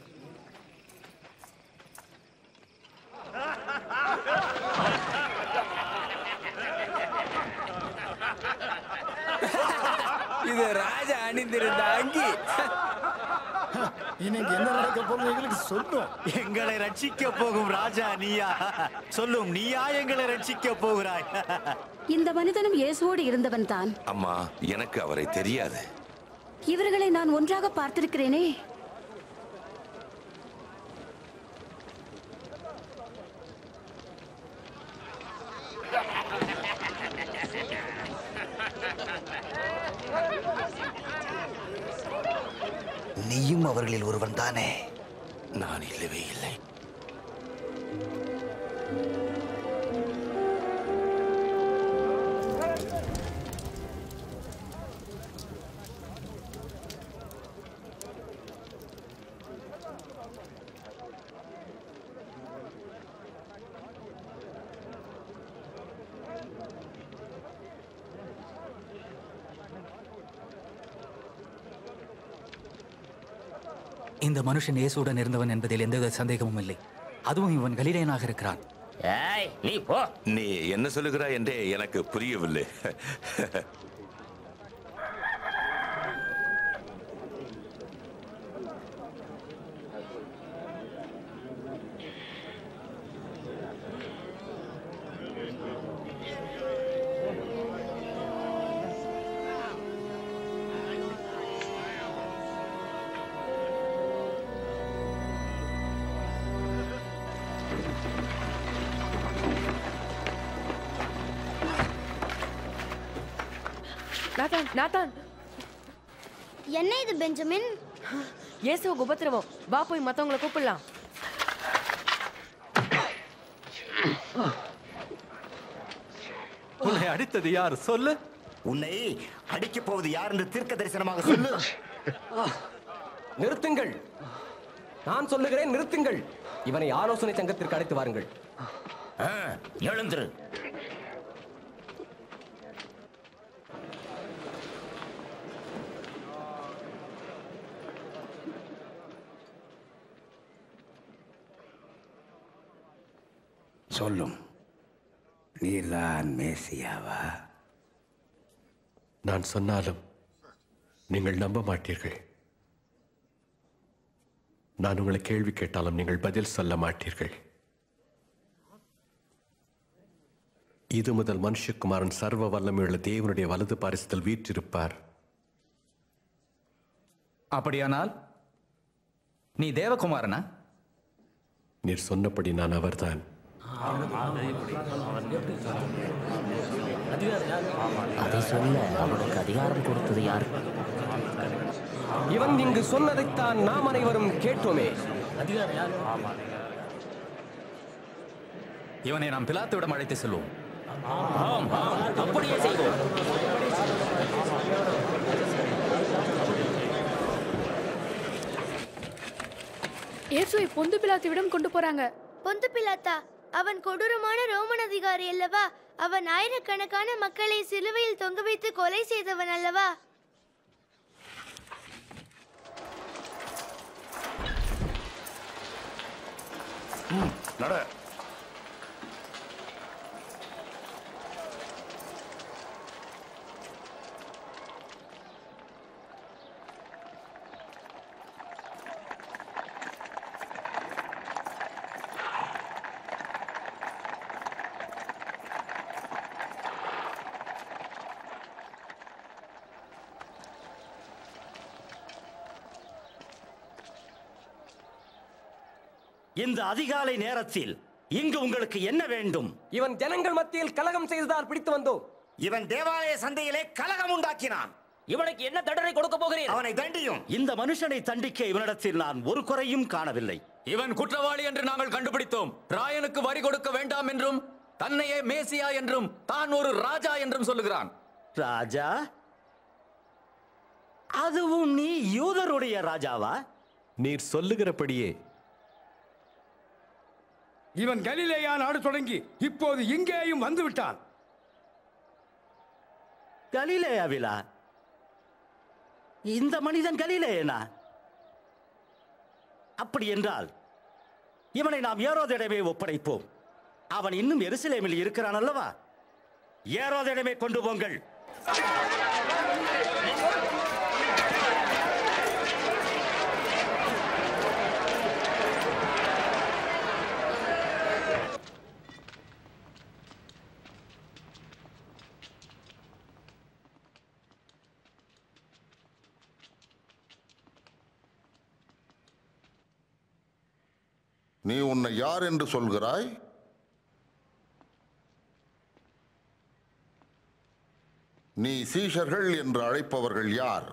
இது ராஜா அணிந்திருந்த அங்கி இன்னைக்கு என்ன நடக்க போகுது எங்களுக்கு சொல்லும் எங்களை ரட்சிக்க போகும் ராஜா நீயா சொல்லும் நீயா எங்களை ரட்சிக்க போகிறாய் இந்த மனிதனும் இயேசுவோடு இருந்தவன் தான் அம்மா எனக்கு அவரை தெரியாது இவர்களை நான் ஒன்றாக பார்த்திருக்கிறேனே நீயும் அவர்களில் ஒருவன் தானே நான் இல்லவே இல்லை இந்த மனுஷன் இயேசுடன் இருந்தவன் என்பதில் எந்தவித சந்தேகமும் இல்லை அதுவும் இவன் கலிலேயனாக இருக்கிறான் ஏய் நீ போ நீ என்ன சொல்லுகிறாய் என்றே எனக்கு புரியவில்லை நாத்தான் நாத்தான் என்ன இது பெஞ்சமின் இயேசுவுக்கு உபத்திரவம் வா போய் மத்தவங்களை கூப்பிடலாம் உன்னை அடித்தது யார் சொல்லு உன்னை அடிக்கப் போவது யார் என்று தீர்க்க தரிசனமாக சொல்லு நிறுத்துங்கள் நான் சொல்லுகிறேன் நிறுத்துங்கள் இவனை ஆலோசனை சங்கத்திற்கு அழைத்து வாருங்கள் எழுந்திரு சொல்லும் நீதான் மேசியாவா நான் சொன்னாலும் நீங்கள் நம்ப மாட்டீர்கள் நான் உங்களை கேள்வி கேட்டாலும் நீங்கள் பதில் சொல்ல மாட்டீர்கள் இது முதல் மனுஷகுமாரன் சர்வ வல்லமையுள்ள தேவனுடைய வலது பாரிசத்தில் வீற்றிருப்பார் அப்படியானால் நீ தேவகுமாரனா நீர் சொன்னபடி நான் அவர்தான் அதை சொல்ல அவனுக்கு அதிகாரம் கொடுத்தது யார் இவன் இங்கு சொன்னதைத்தான் நாம் அனைவரும் கேட்டோமே இவனை நாம் பிலாத்துவிடம் அழைத்து செல்வோம் அப்படியே செய்வோம் இயேசுவை பொந்து பிலாத்துவிடம் கொண்டு போறாங்க பொந்து பிலாத்தா அவன் கொடூரமான ரோமன் அதிகாரி அல்லவா அவன் ஆயிரக்கணக்கான மக்களை சிலுவையில் தொங்க வைத்து கொலை செய்தவன் அல்லவா நட இந்த அதிகாலை நேரத்தில் இங்கு உங்களுக்கு என்ன வேண்டும் இவன் ஜனங்கள் மத்தியில் கலகம் செய்ததால் பிடித்து வந்தோம் இவன் தேவாலய சந்தையிலே கலகம் உண்டாக்கினான் இவனுக்கு என்ன தண்டனை கொடுக்க போகிறேன் அவனை தண்டியும் இந்த மனுஷனை தண்டிக்க இவனிடத்தில் நான் ஒரு குறையும் காணவில்லை இவன் குற்றவாளி என்று நாங்கள் கண்டுபிடித்தோம் ராயனுக்கு வரி கொடுக்க வேண்டாம் என்றும் தன்னையே மேசியா என்றும் தான் ஒரு ராஜா என்றும் சொல்லுகிறான் ராஜா அதுவும் நீ யூதருடைய ராஜாவா நீர் சொல்லுகிறபடியே இவன் கலிலேயா நாடு தொடங்கி இப்போது இங்கேயும் வந்து விட்டான் கலிலேயாவிலா இந்த மனிதன் கலிலேயனா அப்படி என்றால் இவனை நாம் ஏரோதிடமே ஒப்படைப்போம் அவன் இன்னும் எருசலேமில் இருக்கிறான் அல்லவா ஏரோதிடமே கொண்டு போங்கள் நீ உன்னை யார் என்று சொல்கிறாய் நீ சீஷர்கள் என்று அழைப்பவர்கள் யார்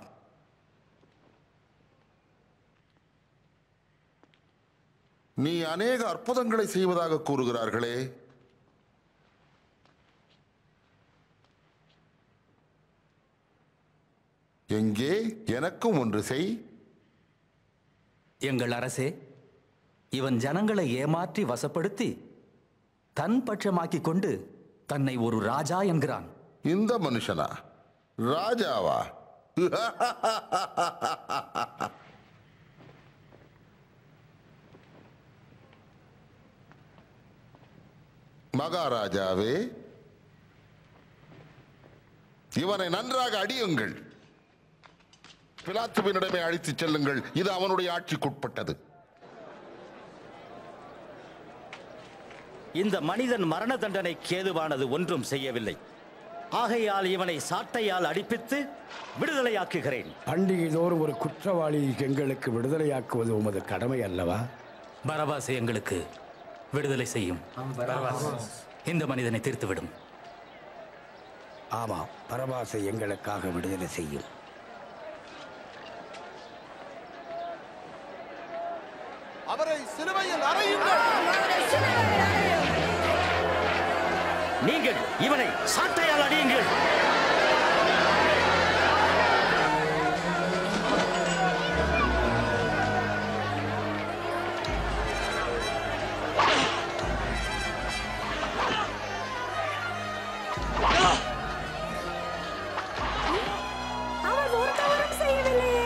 நீ அநேக அற்புதங்களை செய்வதாக கூறுகிறார்களே எங்கே எனக்கும் ஒன்று செய் எங்கள் அரசே இவன் ஜனங்களை ஏமாற்றி வசப்படுத்தி தன் பட்சமாக்கிக் கொண்டு தன்னை ஒரு ராஜா என்கிறான் இந்த மனுஷனா ராஜாவா மகாராஜாவே இவனை நன்றாக அடியுங்கள் பிலாத்துவினிடமே அழைத்துச் செல்லுங்கள் இது அவனுடைய ஆட்சிக்குட்பட்டது இந்த மனிதன் மரண தண்டனைக்கு ஏதுவானது ஒன்றும் செய்யவில்லை ஆகையால் இவனை சாட்டையால் அடிப்பித்து விடுதலையாக்குகிறேன் பண்டிகை தோறும் ஒரு குற்றவாளியை எங்களுக்கு விடுதலையாக்குவது உமது கடமை அல்லவா பரபாசை எங்களுக்கு விடுதலை செய்யும் இந்த மனிதனை தீர்த்துவிடும் ஆமாம் பரபாசை எங்களுக்காக விடுதலை செய்யும் அவரை சிலுவையில் அறையுங்கள் நீங்கள் இவனை சாட்டையால் அடியுங்கள் அவன் ஒரு தவறும் செய்யவில்லையே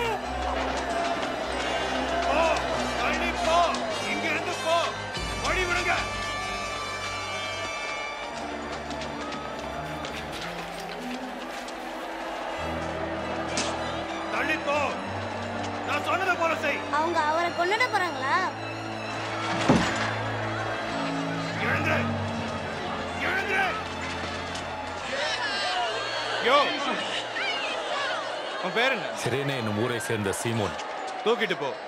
போ தள்ளி போ இங்கிருந்து போ வழி விடுங்க தள்ளி போ நான் சொன்னதை போல செய் அவங்க அவரை கொண்டுட போறாங்களா எழுந்துரு எழுந்துரு யோ உன் பேர் என்ன சிரேனே என்னும் ஊரை சேர்ந்த சீமோன் தூக்கிட்டு போ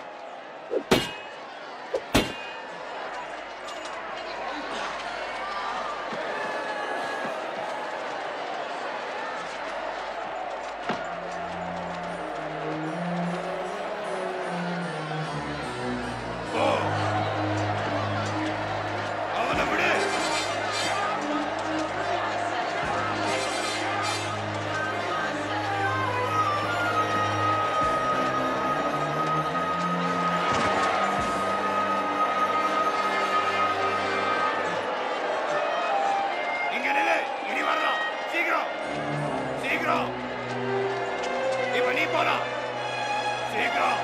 போ. அவனை விடு இங்க நில்லு இனி வரலாம் சீக்கிரம் சீக்கிரம் இப்ப நீ போலாம் சீக்கிரம்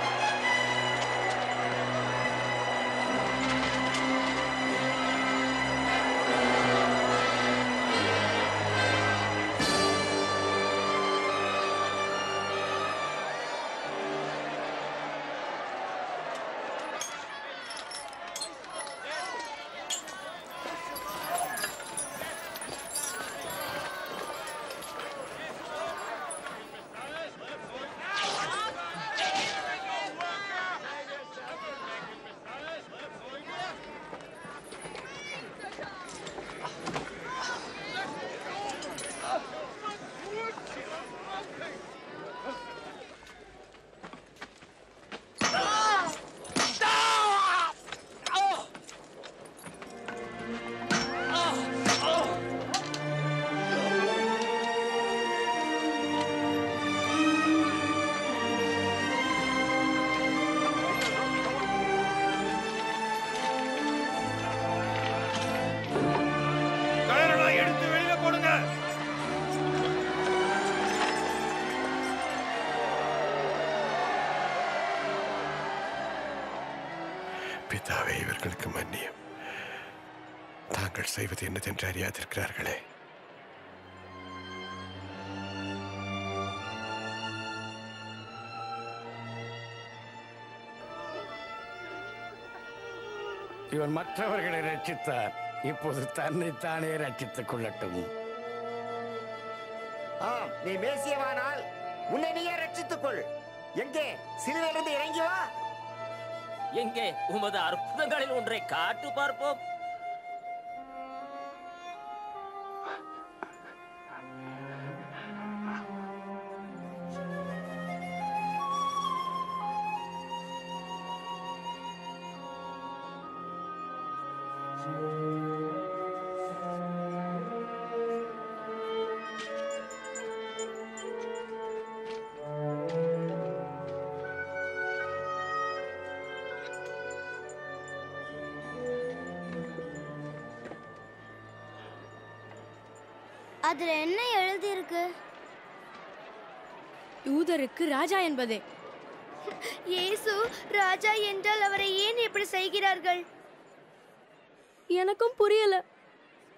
கயரெல்லாம் எடுத்து வெளியில போடுங்க பிதாவே இவர்களுக்கு மன்னியும் தாங்கள் செய்வது என்னதென்று அறியாதிருக்கிறார்களே இவன் மற்றவர்களை ரட்சித்தார் இப்போது தன்னைத்தானே ரட்சித்துக் கொள்ளட்டும் ஆம் நீ மேசியவானால் உன்னை நீயே ரட்சித்துக் கொள் எங்கே சிலுவையிலிருந்து இறங்கி வா எங்கே உமது அற்புதங்களில் ஒன்றை காட்டு பார்ப்போம் அதுல என்ன எழுதியிருக்கு யூதருக்கு ராஜா என்பதே இயேசு ராஜா என்றால் அவரை ஏன் இப்படி செய்கிறார்கள் எனக்கும் புரியல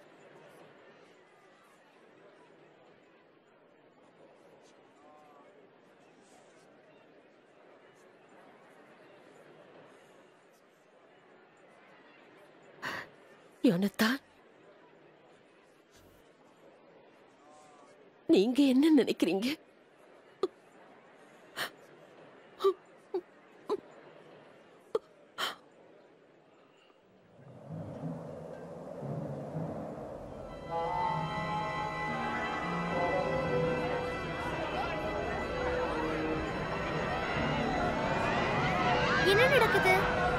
யோனத்தான் நீங்க என்ன நினைக்கிறீங்க என்ன நடக்குது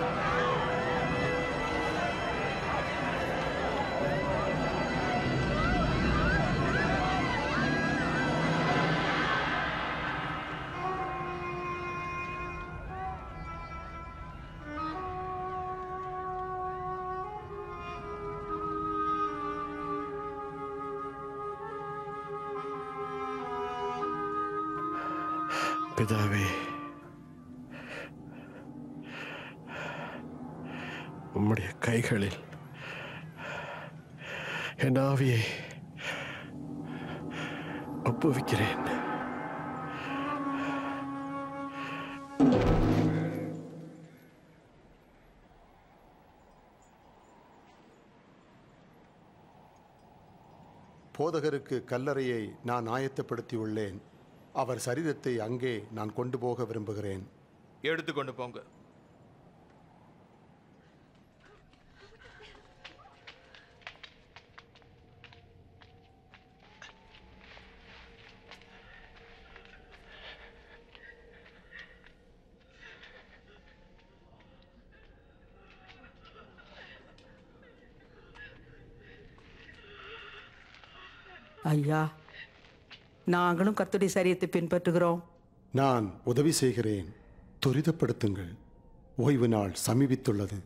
பிதாவே உம்முடைய கைகளில் என் ஆவியை ஒப்புவிக்கிறேன் போதகருக்கு கல்லறையை நான் ஆயத்தப்படுத்தியுள்ளேன் அவர் சரீரத்தை அங்கே நான் கொண்டு போக விரும்புகிறேன் எடுத்துக்கொண்டு போங்க ஐயா நாங்களும் கர்த்தருடைய சரியத்தை பின்பற்றுகிறோம் நான் உதவி செய்கிறேன் துரிதப்படுத்துங்கள் ஓய்வு நாள் சமீபித்துள்ளது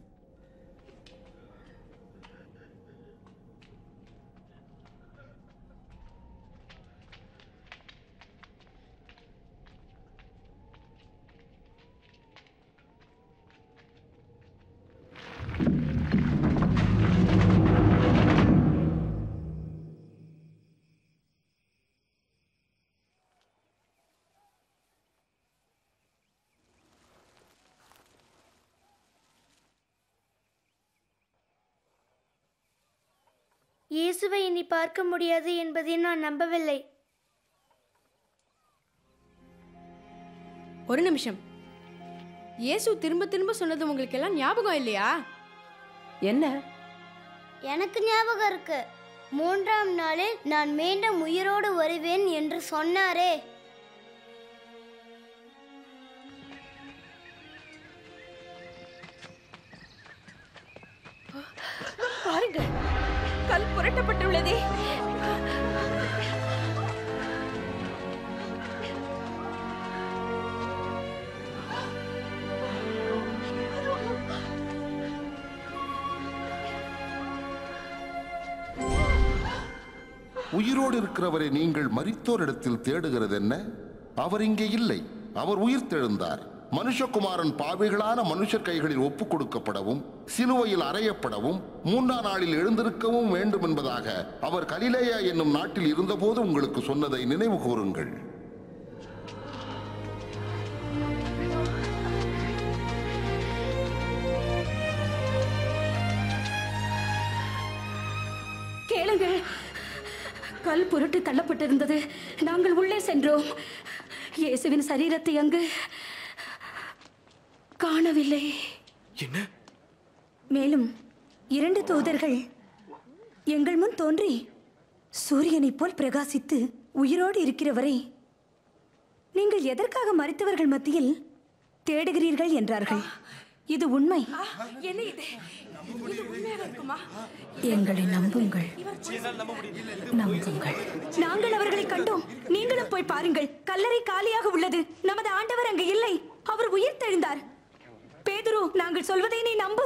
இயேசுவை இனி பார்க்க முடியாது என்பதை நான் நம்பவில்லை ஒரு நிமிஷம் இயேசு திரும்ப திரும்ப சொன்னது உங்களுக்கு எல்லாம் ஞாபகம் இல்லையா என்ன எனக்கு ஞாபகம் இருக்கு மூன்றாம் நாளில் நான் மீண்டும் உயிரோடு வருவேன் என்று சொன்னாரே பாருங்க கல் புரட்டப்பட்டுள்ளதே உயிரோடு இருக்கிறவரை நீங்கள் மரித்தோரிடத்தில் தேடுகிறது என்ன அவர் இங்கே இல்லை அவர் உயிர்த்தெழுந்தார் மனுஷகுமாரன் பாவிகளான மனுஷர் கைகளில் ஒப்புக் கொடுக்கப்படவும் சிலுவையில் அறையப்படவும் மூன்றாம் நாளில் எழுந்திருக்கவும் வேண்டும் என்பதாக அவர் கலிலேயா என்னும் நாட்டில் இருந்தபோது உங்களுக்கு சொன்னதை நினைவு கூறுங்கள் கேளுங்கள் கல் புரட்டு தள்ளப்பட்டிருந்தது நாங்கள் உள்ளே சென்றோம் இயேசுவின் சரீரத்தை அங்கு காணவில்லை என்ன மேலும் இரண்டு தூதர்கள் எங்கள் முன் தோன்றி சூரியனைப் போல் பிரகாசித்து உயிரோடு இருக்கிறவரை நீங்கள் எதற்காக மறித்தவர்கள் மத்தியில் தேடுகிறீர்கள் என்றார்கள் இது உண்மை என்ன இது இது உண்மையாக இருக்குமா எங்களை நம்புங்கள் நம்புங்கள் நாங்கள் அவர்களை கண்டோம் நீங்களும் போய் பாருங்கள் கல்லறை காலியாக உள்ளது நமது ஆண்டவர் அங்கு இல்லை அவர் உயிர் தெழுந்தார் பேதுரு நாங்கள் சொல்வதை நீ நம்பு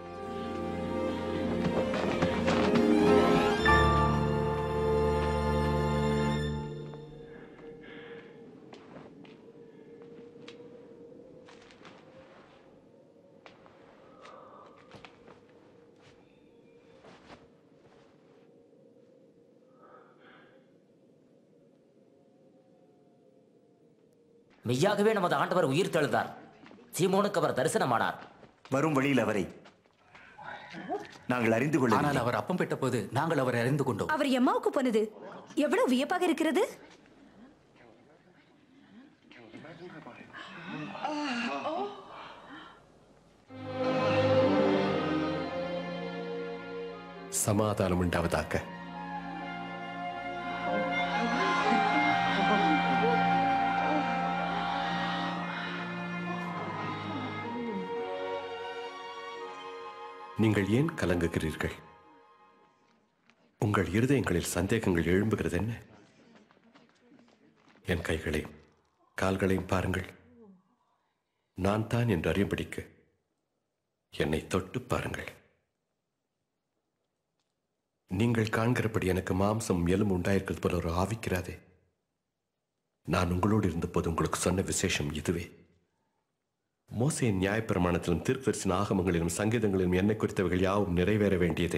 மெய்யாகவே நமது ஆண்டவர் உயிர் தெழுந்தார் சீமோனுக்கு அவர் தரிசனமானார் வரும் வழியில் அவரை நாங்கள் அறிந்து கொள்ள ஆனால் அவர் அப்பம் பெற்றபோது நாங்கள் அவரை அறிந்து கொண்டோம் அவர் எம்மாவுக்கு போனது எவ்வளவு வியப்பாக இருக்கிறது சமாதானம் உண்டாவதாக நீங்கள் ஏன் கலங்குகிறீர்கள் உங்கள் இருதயங்களில் சந்தேகங்கள் எழும்புகிறது என்ன என் கைகளையும் கால்களையும் பாருங்கள் நான் தான் என்று அறியும்படிக்கு என்னை தொட்டு பாருங்கள் நீங்கள் காண்கிறபடி எனக்கு மாம்சம் எலும்பு உண்டாயிருக்கிறது போல ஒரு ஆவிக்கிறாதே நான் உங்களோடு இருந்தபோது உங்களுக்கு சொன்ன விசேஷம் இதுவே மோசையின் நியாயப்பிரமாணத்திலும் தீர்க்கதரிசன ஆகமங்களிலும் சங்கீதங்களிலும் என்னை குறித்தவைகள் யாவும் நிறைவேற வேண்டியதே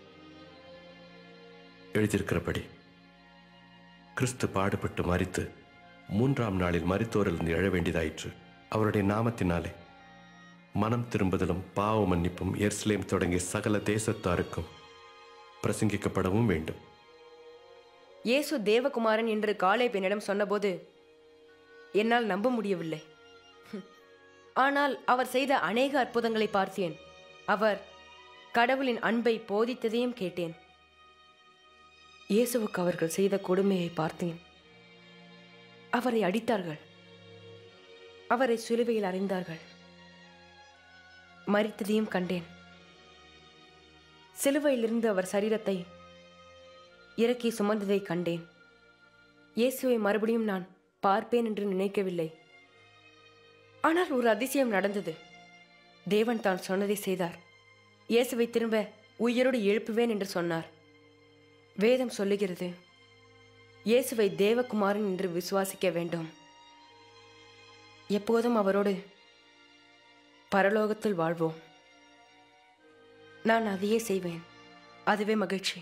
எழுதியிருக்கிறபடி கிறிஸ்து பாடுபட்டு மரித்து மூன்றாம் நாளில் மரித்தோரிலிருந்து எழ வேண்டியதாயிற்று அவருடைய நாமத்தினாலே மனம் திரும்புதலும் பாவ மன்னிப்பும் எருசலேம் தொடங்கிய சகல தேசத்தாருக்கும் பிரசங்கிக்கப்படவும் வேண்டும் இயேசு தேவகுமாரன் என்று காலை பெண்ணிடம் சொன்னபோது என்னால் நம்ப முடியவில்லை ஹம். ஆனால் அவர் செய்த அநேக அற்புதங்களை பார்த்தேன் அவர் கடவுளின் அன்பை போதித்ததையும் கேட்டேன் இயேசுவுக்கு அவர்கள் செய்த கொடுமையை பார்த்தேன் அவரை அடித்தார்கள் அவரை சிலுவையில் அறைந்தார்கள் மரித்ததையும் கண்டேன் சிலுவையிலிருந்து அவர் சரீரத்தை இறக்கி சுமந்ததை கண்டேன் இயேசுவை மறுபடியும் நான் பார்ப்பேன் என்று நினைக்கவில்லை ஆனால் ஒரு அதிசயம் நடந்தது தேவன் தான் சொன்னதை செய்தார் இயேசுவை திரும்ப உயிரோடு எழுப்புவேன் என்று சொன்னார் வேதம் சொல்லுகிறது இயேசுவை தேவகுமாரன் என்று விசுவாசிக்க வேண்டும் எப்போதும் அவரோடு பரலோகத்தில் வாழ்வோம் நான் அதையே செய்வேன் அதுவே மகிழ்ச்சி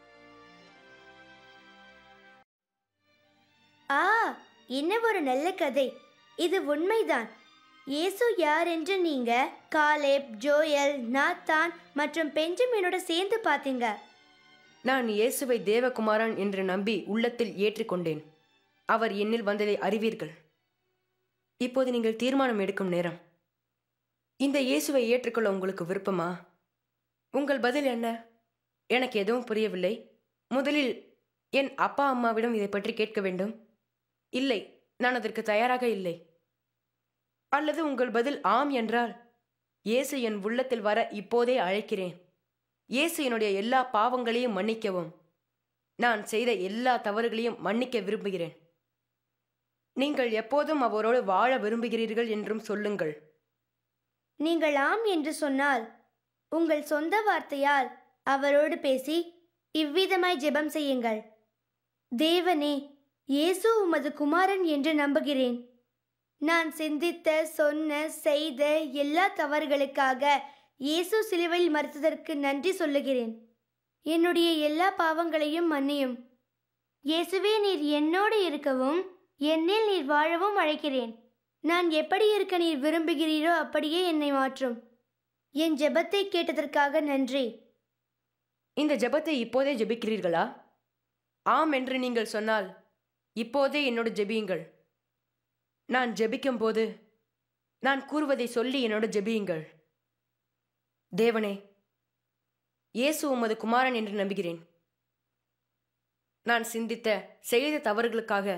ஆ என்ன ஒரு நல்ல கதை இது உண்மைதான் இயேசு யார் என்று நீங்க காலேப் ஜோயல் நாத்தான் மற்றும் பெஞ்சமினோட சேர்ந்து பார்த்தீங்க நான் இயேசுவை தேவகுமாரன் என்று நம்பி உள்ளத்தில் ஏற்றுக்கொண்டேன் அவர் என்னில் வந்ததை அறிவீர்கள் இப்போது நீங்கள் தீர்மானம் எடுக்கும் நேரம் இந்த இயேசுவை ஏற்றுக்கொள்ள உங்களுக்கு விருப்பமா உங்கள் பதில் என்ன எனக்கு எதுவும் புரியவில்லை முதலில் என் அப்பா அம்மாவிடம் இதை பற்றி கேட்க வேண்டும் இல்லை நான் அதற்கு தயாராக இல்லை அல்லது உங்கள் பதில் ஆம் என்றால் இயேசு என் உள்ளத்தில் வர இப்போதே அழைக்கிறேன் இயேசு என்னுடைய எல்லா பாவங்களையும் மன்னிக்கவும் நான் செய்த எல்லா தவறுகளையும் மன்னிக்க விரும்புகிறேன் நீங்கள் எப்போதும் அவரோடு வாழ விரும்புகிறீர்கள் என்றும் சொல்லுங்கள் நீங்கள் ஆம் என்று சொன்னால் உங்கள் சொந்த வார்த்தையால் அவரோடு பேசி இவ்விதமாய் ஜெபம் செய்யுங்கள் தேவனே இயேசு உமது குமாரன் என்று நம்புகிறேன் நான் சிந்தித்த சொன்ன செய்த எல்லா தவறுகளுக்காக இயேசு சிலுவையில் மறுத்ததற்கு நன்றி சொல்லுகிறேன் என்னுடைய எல்லா பாவங்களையும் மன்னியும் இயேசுவே நீர் என்னோடு இருக்கவும் என்னில் நீர் வாழவும் அழைக்கிறேன் நான் எப்படி இருக்க நீர் விரும்புகிறீரோ அப்படியே என்னை மாற்றும் என் ஜெபத்தை கேட்டதற்காக நன்றி இந்த ஜெபத்தை இப்போதே ஜெபிக்கிறீர்களா ஆம் என்று நீங்கள் சொன்னால் இப்போதே என்னோடு ஜெபியுங்கள் நான் ஜெபிக்கும் போது நான் கூறுவதை சொல்லி என்னோடு ஜெபியுங்கள் தேவனே இயேசு உமது குமாரன் என்று நம்புகிறேன் நான் சிந்தித்த செய்த தவறுகளுக்காக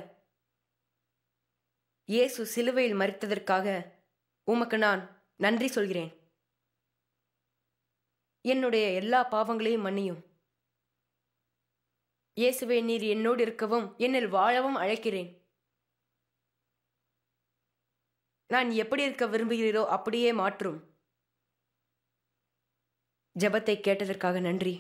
இயேசு சிலுவையில் மறித்ததற்காக உமக்கு நான் நன்றி சொல்கிறேன் என்னுடைய எல்லா பாவங்களையும் மன்னியும் இயேசுவே நீர் என்னோடு இருக்கவும் என்னில் வாழவும் அழைக்கிறேன் நான் எப்படி இருக்க விரும்புகிறீரோ அப்படியே மாற்றும் ஜெபத்தை கேட்டதற்காக நன்றி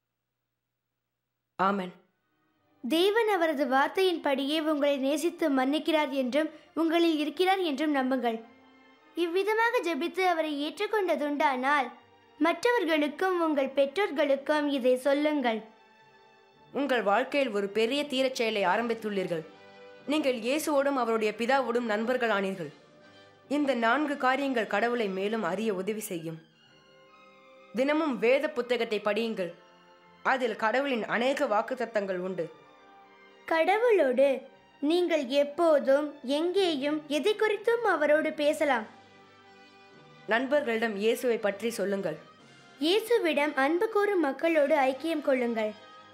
ஆமென் தேவன் அவரது வார்த்தையின்படியே உங்களை நேசித்து மன்னிக்கிறார் என்றும் உங்களில் இருக்கிறார் என்றும் நம்புங்கள் இவ்விதமாக ஜெபித்து அவரை ஏற்றுக்கொண்டதுண்டானால் மற்றவர்களுக்கும் உங்கள் பெற்றோர்களுக்கும் இதை சொல்லுங்கள் உங்கள் வாழ்க்கையில் ஒரு பெரிய தீரச் செயலை ஆரம்பித்துள்ளீர்கள் நீங்கள் இயேசுவோடும் அவருடைய பிதாவோடும் நண்பர்கள் ஆனீர்கள் இந்த நான்கு காரியங்கள் கடவுளை மேலும் அறிய உதவி செய்யும் தினமும் வேத புத்தகத்தை படியுங்கள் அதில் கடவுளின் அநேக வாக்குத்தத்தங்கள் உண்டு கடவுளோடு நீங்கள் எப்போதும் எங்கேயும் எதை குறித்தும் அவரோடு பேசலாம் நண்பர்களிடம் இயேசுவை பற்றி சொல்லுங்கள் இயேசுவிடம் அன்பு கூறும் மக்களோடு ஐக்கியம் கொள்ளுங்கள்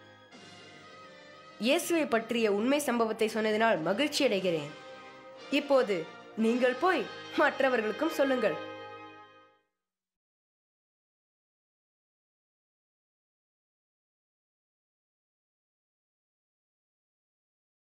இயேசுவை பற்றிய உண்மை சம்பவத்தை சொன்னதினால் மகிழ்ச்சி அடைகிறேன் இப்போது நீங்கள் போய் மற்றவர்களுக்கும் சொல்லுங்கள்